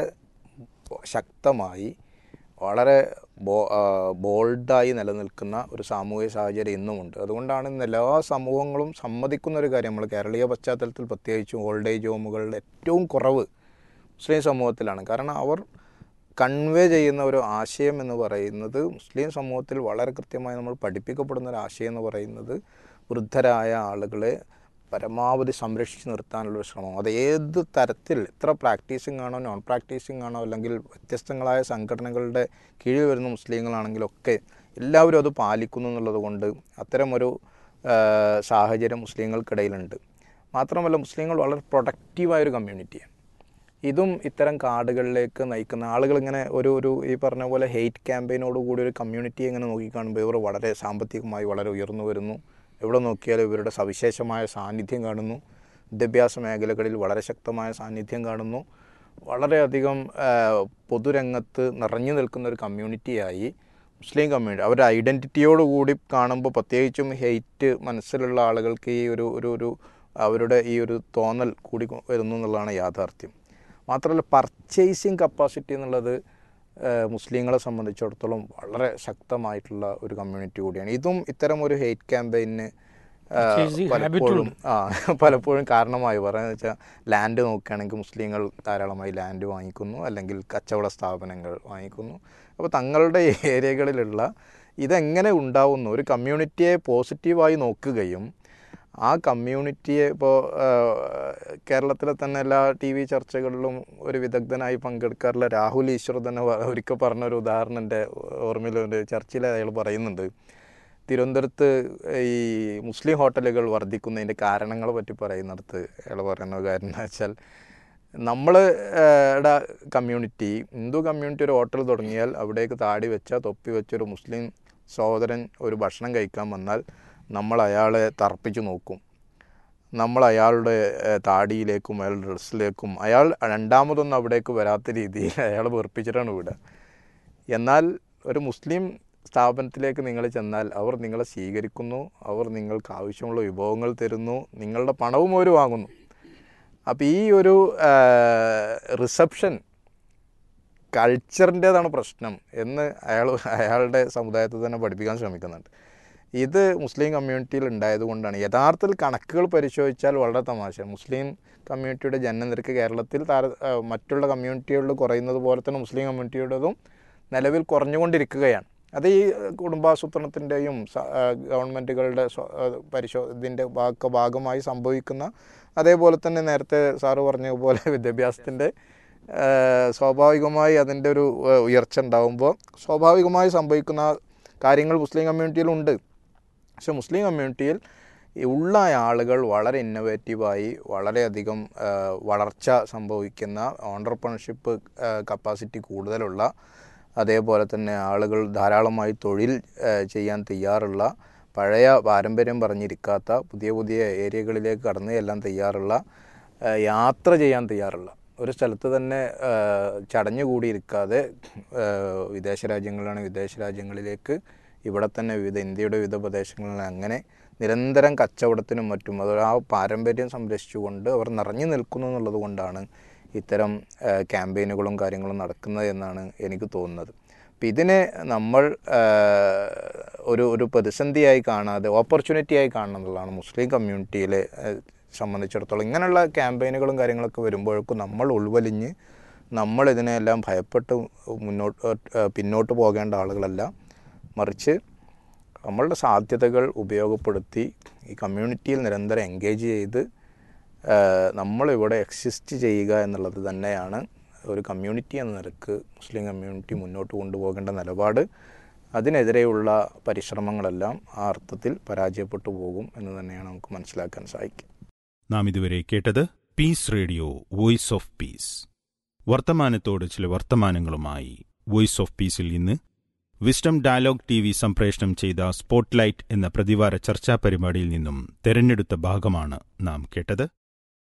ശക്തമായി വളരെ ബോ ആ, ബോൾഡായി നിലനിൽക്കുന്ന ഒരു സാമൂഹിക സാഹചര്യം ഇന്നുമുണ്ട് അതുകൊണ്ടാണ് ഇന്ന് എല്ലാ സമൂഹങ്ങളും സമ്മതിക്കുന്ന ഒരു കാര്യം നമ്മൾ കേരളീയ പശ്ചാത്തലത്തിൽ പ്രത്യേകിച്ചും ഓൾഡ് ഏജ് ഹോമുകളുടെ ഏറ്റവും കുറവ് മുസ്ലിം സമൂഹത്തിലാണ് കാരണം അവർ കൺവേ ചെയ്യുന്ന ഒരു ആശയം എന്ന് പറയുന്നത് മുസ്ലിം സമൂഹത്തിൽ വളരെ കൃത്യമായി നമ്മൾ പഠിപ്പിക്കപ്പെടുന്ന ഒരു ആശയം എന്ന് പറയുന്നത് വൃദ്ധരായ ആളുകളെ പരമാവധി സംരക്ഷിച്ച് നിർത്താനുള്ള ഒരു ശ്രമം അത് ഏത് തരത്തിൽ എത്ര പ്രാക്ടീസിങ് ആണോ നോൺ പ്രാക്ടീസിങ് ആണോ അല്ലെങ്കിൽ വ്യത്യസ്തങ്ങളായ സംഘടനകളുടെ കീഴിൽ വരുന്ന മുസ്ലിങ്ങളാണെങ്കിലൊക്കെ എല്ലാവരും അത് പാലിക്കുന്നു എന്നുള്ളത് കൊണ്ട് അത്തരമൊരു ആ, സാഹചര്യം മുസ്ലിങ്ങൾക്കിടയിലുണ്ട് മാത്രമല്ല മുസ്ലിങ്ങൾ വളരെ പ്രൊഡക്റ്റീവായൊരു കമ്മ്യൂണിറ്റിയാണ് ഇതും ഇത്തരം കാർഡുകളിലേക്ക് നയിക്കുന്ന ആളുകൾ ഇങ്ങനെ ഒരു ഒരു ഈ പറഞ്ഞ പോലെ ഹെയ്റ്റ് ക്യാമ്പയിനോട് കൂടി ഒരു കമ്മ്യൂണിറ്റി ഇങ്ങനെ നോക്കിക്കാണുമ്പോൾ ഇവർ വളരെ സാമ്പത്തികമായി വളരെ ഉയർന്നു വരുന്നു എവിടെ നോക്കിയാലും ഇവരുടെ സവിശേഷമായ സാന്നിധ്യം കാണുന്നു വിദ്യാഭ്യാസ മേഖലകളിൽ വളരെ ശക്തമായ സാന്നിധ്യം കാണുന്നു വളരെയധികം ആ, പൊതുരംഗത്ത് നിറഞ്ഞു നിൽക്കുന്ന ഒരു കമ്മ്യൂണിറ്റിയായി മുസ്ലിം കമ്മ്യൂണിറ്റി അവരുടെ ഐഡൻറ്റിറ്റിയോട് കൂടി കാണുമ്പോൾ പ്രത്യേകിച്ചും ഹെയ്റ്റ് മനസ്സിലുള്ള ആളുകൾക്ക് ഈ ഒരു ഒരു ഒരു അവരുടെ ഈ ഒരു തോന്നൽ കൂടി വരുന്നു എന്നുള്ളതാണ് യാഥാർത്ഥ്യം മാത്രമല്ല പർച്ചേസിങ് കപ്പാസിറ്റി എന്നുള്ളത് ആ, മുസ്ലിങ്ങളെ സംബന്ധിച്ചിടത്തോളം വളരെ ശക്തമായിട്ടുള്ള ഒരു കമ്മ്യൂണിറ്റി കൂടിയാണ് ഇതും ഇത്തരം ഒരു ഹെയ്റ്റ് ക്യാമ്പയിന് Purchasing habit പലപ്പോഴും ഉണ്ട്. ആ പലപ്പോഴും കാരണമായി പറയുന്നത് വെച്ചാൽ ലാൻഡ് നോക്കുകയാണെങ്കിൽ മുസ്ലിങ്ങൾ ധാരാളമായി ലാൻഡ് വാങ്ങിക്കുന്നു അല്ലെങ്കിൽ കച്ചവട സ്ഥാപനങ്ങൾ വാങ്ങിക്കുന്നു അപ്പോൾ തങ്ങളുടെ ഏരിയകളിലുള്ള ഇതെങ്ങനെ ഉണ്ടാവുന്നു ഒരു കമ്മ്യൂണിറ്റിയെ പോസിറ്റീവായി നോക്കുകയും ആ കമ്മ്യൂണിറ്റിയെ ഇപ്പോൾ കേരളത്തിലെ തന്നെ എല്ലാ ടി വി ചർച്ചകളിലും ഒരു വിദഗ്ധനായി പങ്കെടുക്കാറുള്ള രാഹുൽ ഈശ്വർ തന്നെ വ- ഒരിക്കൽ പറഞ്ഞൊരു ഉദാഹരണം എൻ്റെ ഓർമ്മയിലുണ്ട് ചർച്ചയിൽ അയാൾ പറയുന്നുണ്ട് തിരുവനന്തപുരത്ത് ഈ മുസ്ലിം ഹോട്ടലുകൾ വർദ്ധിക്കുന്നതിൻ്റെ കാരണങ്ങളെ പറ്റി പറയുന്നിടത്ത് അയാൾ പറയുന്ന കാര്യം എന്ന് വെച്ചാൽ നമ്മൾ കമ്മ്യൂണിറ്റി ഹിന്ദു കമ്മ്യൂണിറ്റി ഒരു ഹോട്ടൽ തുടങ്ങിയാൽ അവിടേക്ക് താടി വെച്ച തൊപ്പി വെച്ച ഒരു മുസ്ലിം സഹോദരൻ ഒരു ഭക്ഷണം കഴിക്കാൻ വന്നാൽ നമ്മൾ അയാളെ തർപ്പിച്ചു നോക്കും നമ്മൾ അയാളുടെ ഏഹ്, താടിയിലേക്കും അയാളുടെ ഡ്രസ്സിലേക്കും അയാൾ രണ്ടാമതൊന്നും അവിടേക്ക് വരാത്ത രീതിയിൽ അയാൾ വെറുപ്പിച്ചിട്ടാണ് വിടുക എന്നാൽ ഒരു മുസ്ലിം സ്ഥാപനത്തിലേക്ക് നിങ്ങൾ ചെന്നാൽ അവർ നിങ്ങളെ സ്വീകരിക്കുന്നു അവർ നിങ്ങൾക്ക് ആവശ്യമുള്ള വിഭവങ്ങൾ തരുന്നു നിങ്ങളുടെ പണവും അവർ വാങ്ങുന്നു അപ്പോൾ ഈ ഒരു റിസപ്ഷൻ കൾച്ചറിൻ്റേതാണ് പ്രശ്നം എന്ന് അയാൾ അയാളുടെ സമുദായത്തിൽ തന്നെ പഠിപ്പിക്കാൻ ശ്രമിക്കുന്നുണ്ട് ഇത് മുസ്ലിം കമ്മ്യൂണിറ്റിയിൽ ഉണ്ടായതുകൊണ്ടാണ് യഥാർത്ഥത്തിൽ കണക്കുകൾ പരിശോധിച്ചാൽ വളരെ തമാശ മുസ്ലിം കമ്മ്യൂണിറ്റിയുടെ ജനനനിരക്ക് കേരളത്തിൽ താര ആ, മറ്റുള്ള കമ്മ്യൂണിറ്റികളിൽ കുറയുന്നത് പോലെ തന്നെ മുസ്ലിം കമ്മ്യൂണിറ്റിയുടേതും നിലവിൽ കുറഞ്ഞുകൊണ്ടിരിക്കുകയാണ് അത് ഈ കുടുംബാസൂത്രണത്തിൻ്റെയും ഗവൺമെൻറ്റുകളുടെ പരിശോ ഇതിൻ്റെ ഭാഗ ഭാഗമായി സംഭവിക്കുന്ന അതേപോലെ തന്നെ നേരത്തെ സാറ് പറഞ്ഞ പോലെ വിദ്യാഭ്യാസത്തിൻ്റെ ഏഹ് സ്വാഭാവികമായി അതിൻ്റെ ഒരു ഏഹ് ഉയർച്ച ഉണ്ടാകുമ്പോൾ സ്വാഭാവികമായി സംഭവിക്കുന്ന കാര്യങ്ങൾ മുസ്ലിം കമ്മ്യൂണിറ്റിയിലുണ്ട് പക്ഷെ മുസ്ലിം കമ്മ്യൂണിറ്റിയിൽ ഈ ഉള്ള ആളുകൾ വളരെ ഇന്നോവേറ്റീവായി വളരെയധികം ഏഹ് വളർച്ച സംഭവിക്കുന്ന ഓണ്ടർപ്രണർഷിപ്പ് കപ്പാസിറ്റി കൂടുതലുള്ള അതേപോലെ തന്നെ ആളുകൾ ധാരാളമായി തൊഴിൽ ഏഹ് ചെയ്യാൻ തയ്യാറുള്ള പഴയ പാരമ്പര്യം പറഞ്ഞിരിക്കാത്ത പുതിയ പുതിയ ഏരിയകളിലേക്ക് കടന്നു ചെല്ലാൻ തയ്യാറുള്ള ഏഹ് യാത്ര ചെയ്യാൻ തയ്യാറുള്ള ഒരു സ്ഥലത്ത് തന്നെ ഏഹ് ചടഞ്ഞുകൂടിയിരിക്കാതെ ഏഹ് വിദേശ രാജ്യങ്ങളാണ് വിദേശ രാജ്യങ്ങളിലേക്ക് ഇവിടെ തന്നെ വിവിധ ഇന്ത്യയുടെ വിവിധ പ്രദേശങ്ങളിൽ അങ്ങനെ നിരന്തരം കച്ചവടത്തിനും മറ്റും അത് ആ പാരമ്പര്യം സംരക്ഷിച്ചുകൊണ്ട് അവർ നിറഞ്ഞു നിൽക്കുന്നു എന്നുള്ളത് കൊണ്ടാണ് ഇത്തരം ഏഹ് ക്യാമ്പയിനുകളും കാര്യങ്ങളും നടക്കുന്നത് എന്നാണ് എനിക്ക് തോന്നുന്നത് അപ്പം ഇതിനെ നമ്മൾ ഏഹ് ഒരു ഒരു പ്രതിസന്ധിയായി കാണാതെ ഓപ്പർച്യൂണിറ്റിയായി കാണണം എന്നുള്ളതാണ് മുസ്ലിം കമ്മ്യൂണിറ്റിയിലെ ഏഹ് സംബന്ധിച്ചിടത്തോളം ഇങ്ങനെയുള്ള ക്യാമ്പയിനുകളും കാര്യങ്ങളൊക്കെ വരുമ്പോഴേക്കും നമ്മൾ ഉൾവലിഞ്ഞ് നമ്മൾ ഇതിനെല്ലാം ഭയപ്പെട്ട് മുന്നോട്ട് ഏഹ് പിന്നോട്ട് പോകേണ്ട ആളുകളല്ല മറിച്ച് നമ്മളുടെ സാധ്യതകൾ ഉപയോഗപ്പെടുത്തി ഈ കമ്മ്യൂണിറ്റിയിൽ നിരന്തരം എൻഗേജ് ചെയ്ത് ഏഹ് നമ്മളിവിടെ എക്സിസ്റ്റ് ചെയ്യുക എന്നുള്ളത് തന്നെയാണ് ഒരു കമ്മ്യൂണിറ്റി എന്ന നിലക്ക് മുസ്ലിം കമ്മ്യൂണിറ്റി മുന്നോട്ട് കൊണ്ടുപോകേണ്ട നിലപാട് അതിനെതിരെയുള്ള പരിശ്രമങ്ങളെല്ലാം ആ അർത്ഥത്തിൽ പരാജയപ്പെട്ടു പോകും എന്ന് തന്നെയാണ് നമുക്ക് മനസ്സിലാക്കാൻ സാധിക്കുക നാം ഇതുവരെ കേട്ടത് peace radio voice of peace വർത്തമാനത്തോട് ചില വർത്തമാനങ്ങളുമായി വോയിസ് ഓഫ് പീസിൽ ഇന്ന് വിസ്ഡം ഡയലോഗ് ടി വി സംപ്രേഷണം ചെയ്ത സ്പോട്ട്ലൈറ്റ് എന്ന പ്രതിവാര ചർച്ചാ പരിപാടിയിൽ നിന്നും തെരഞ്ഞെടുത്ത ഭാഗമാണ് നാം കേട്ടത്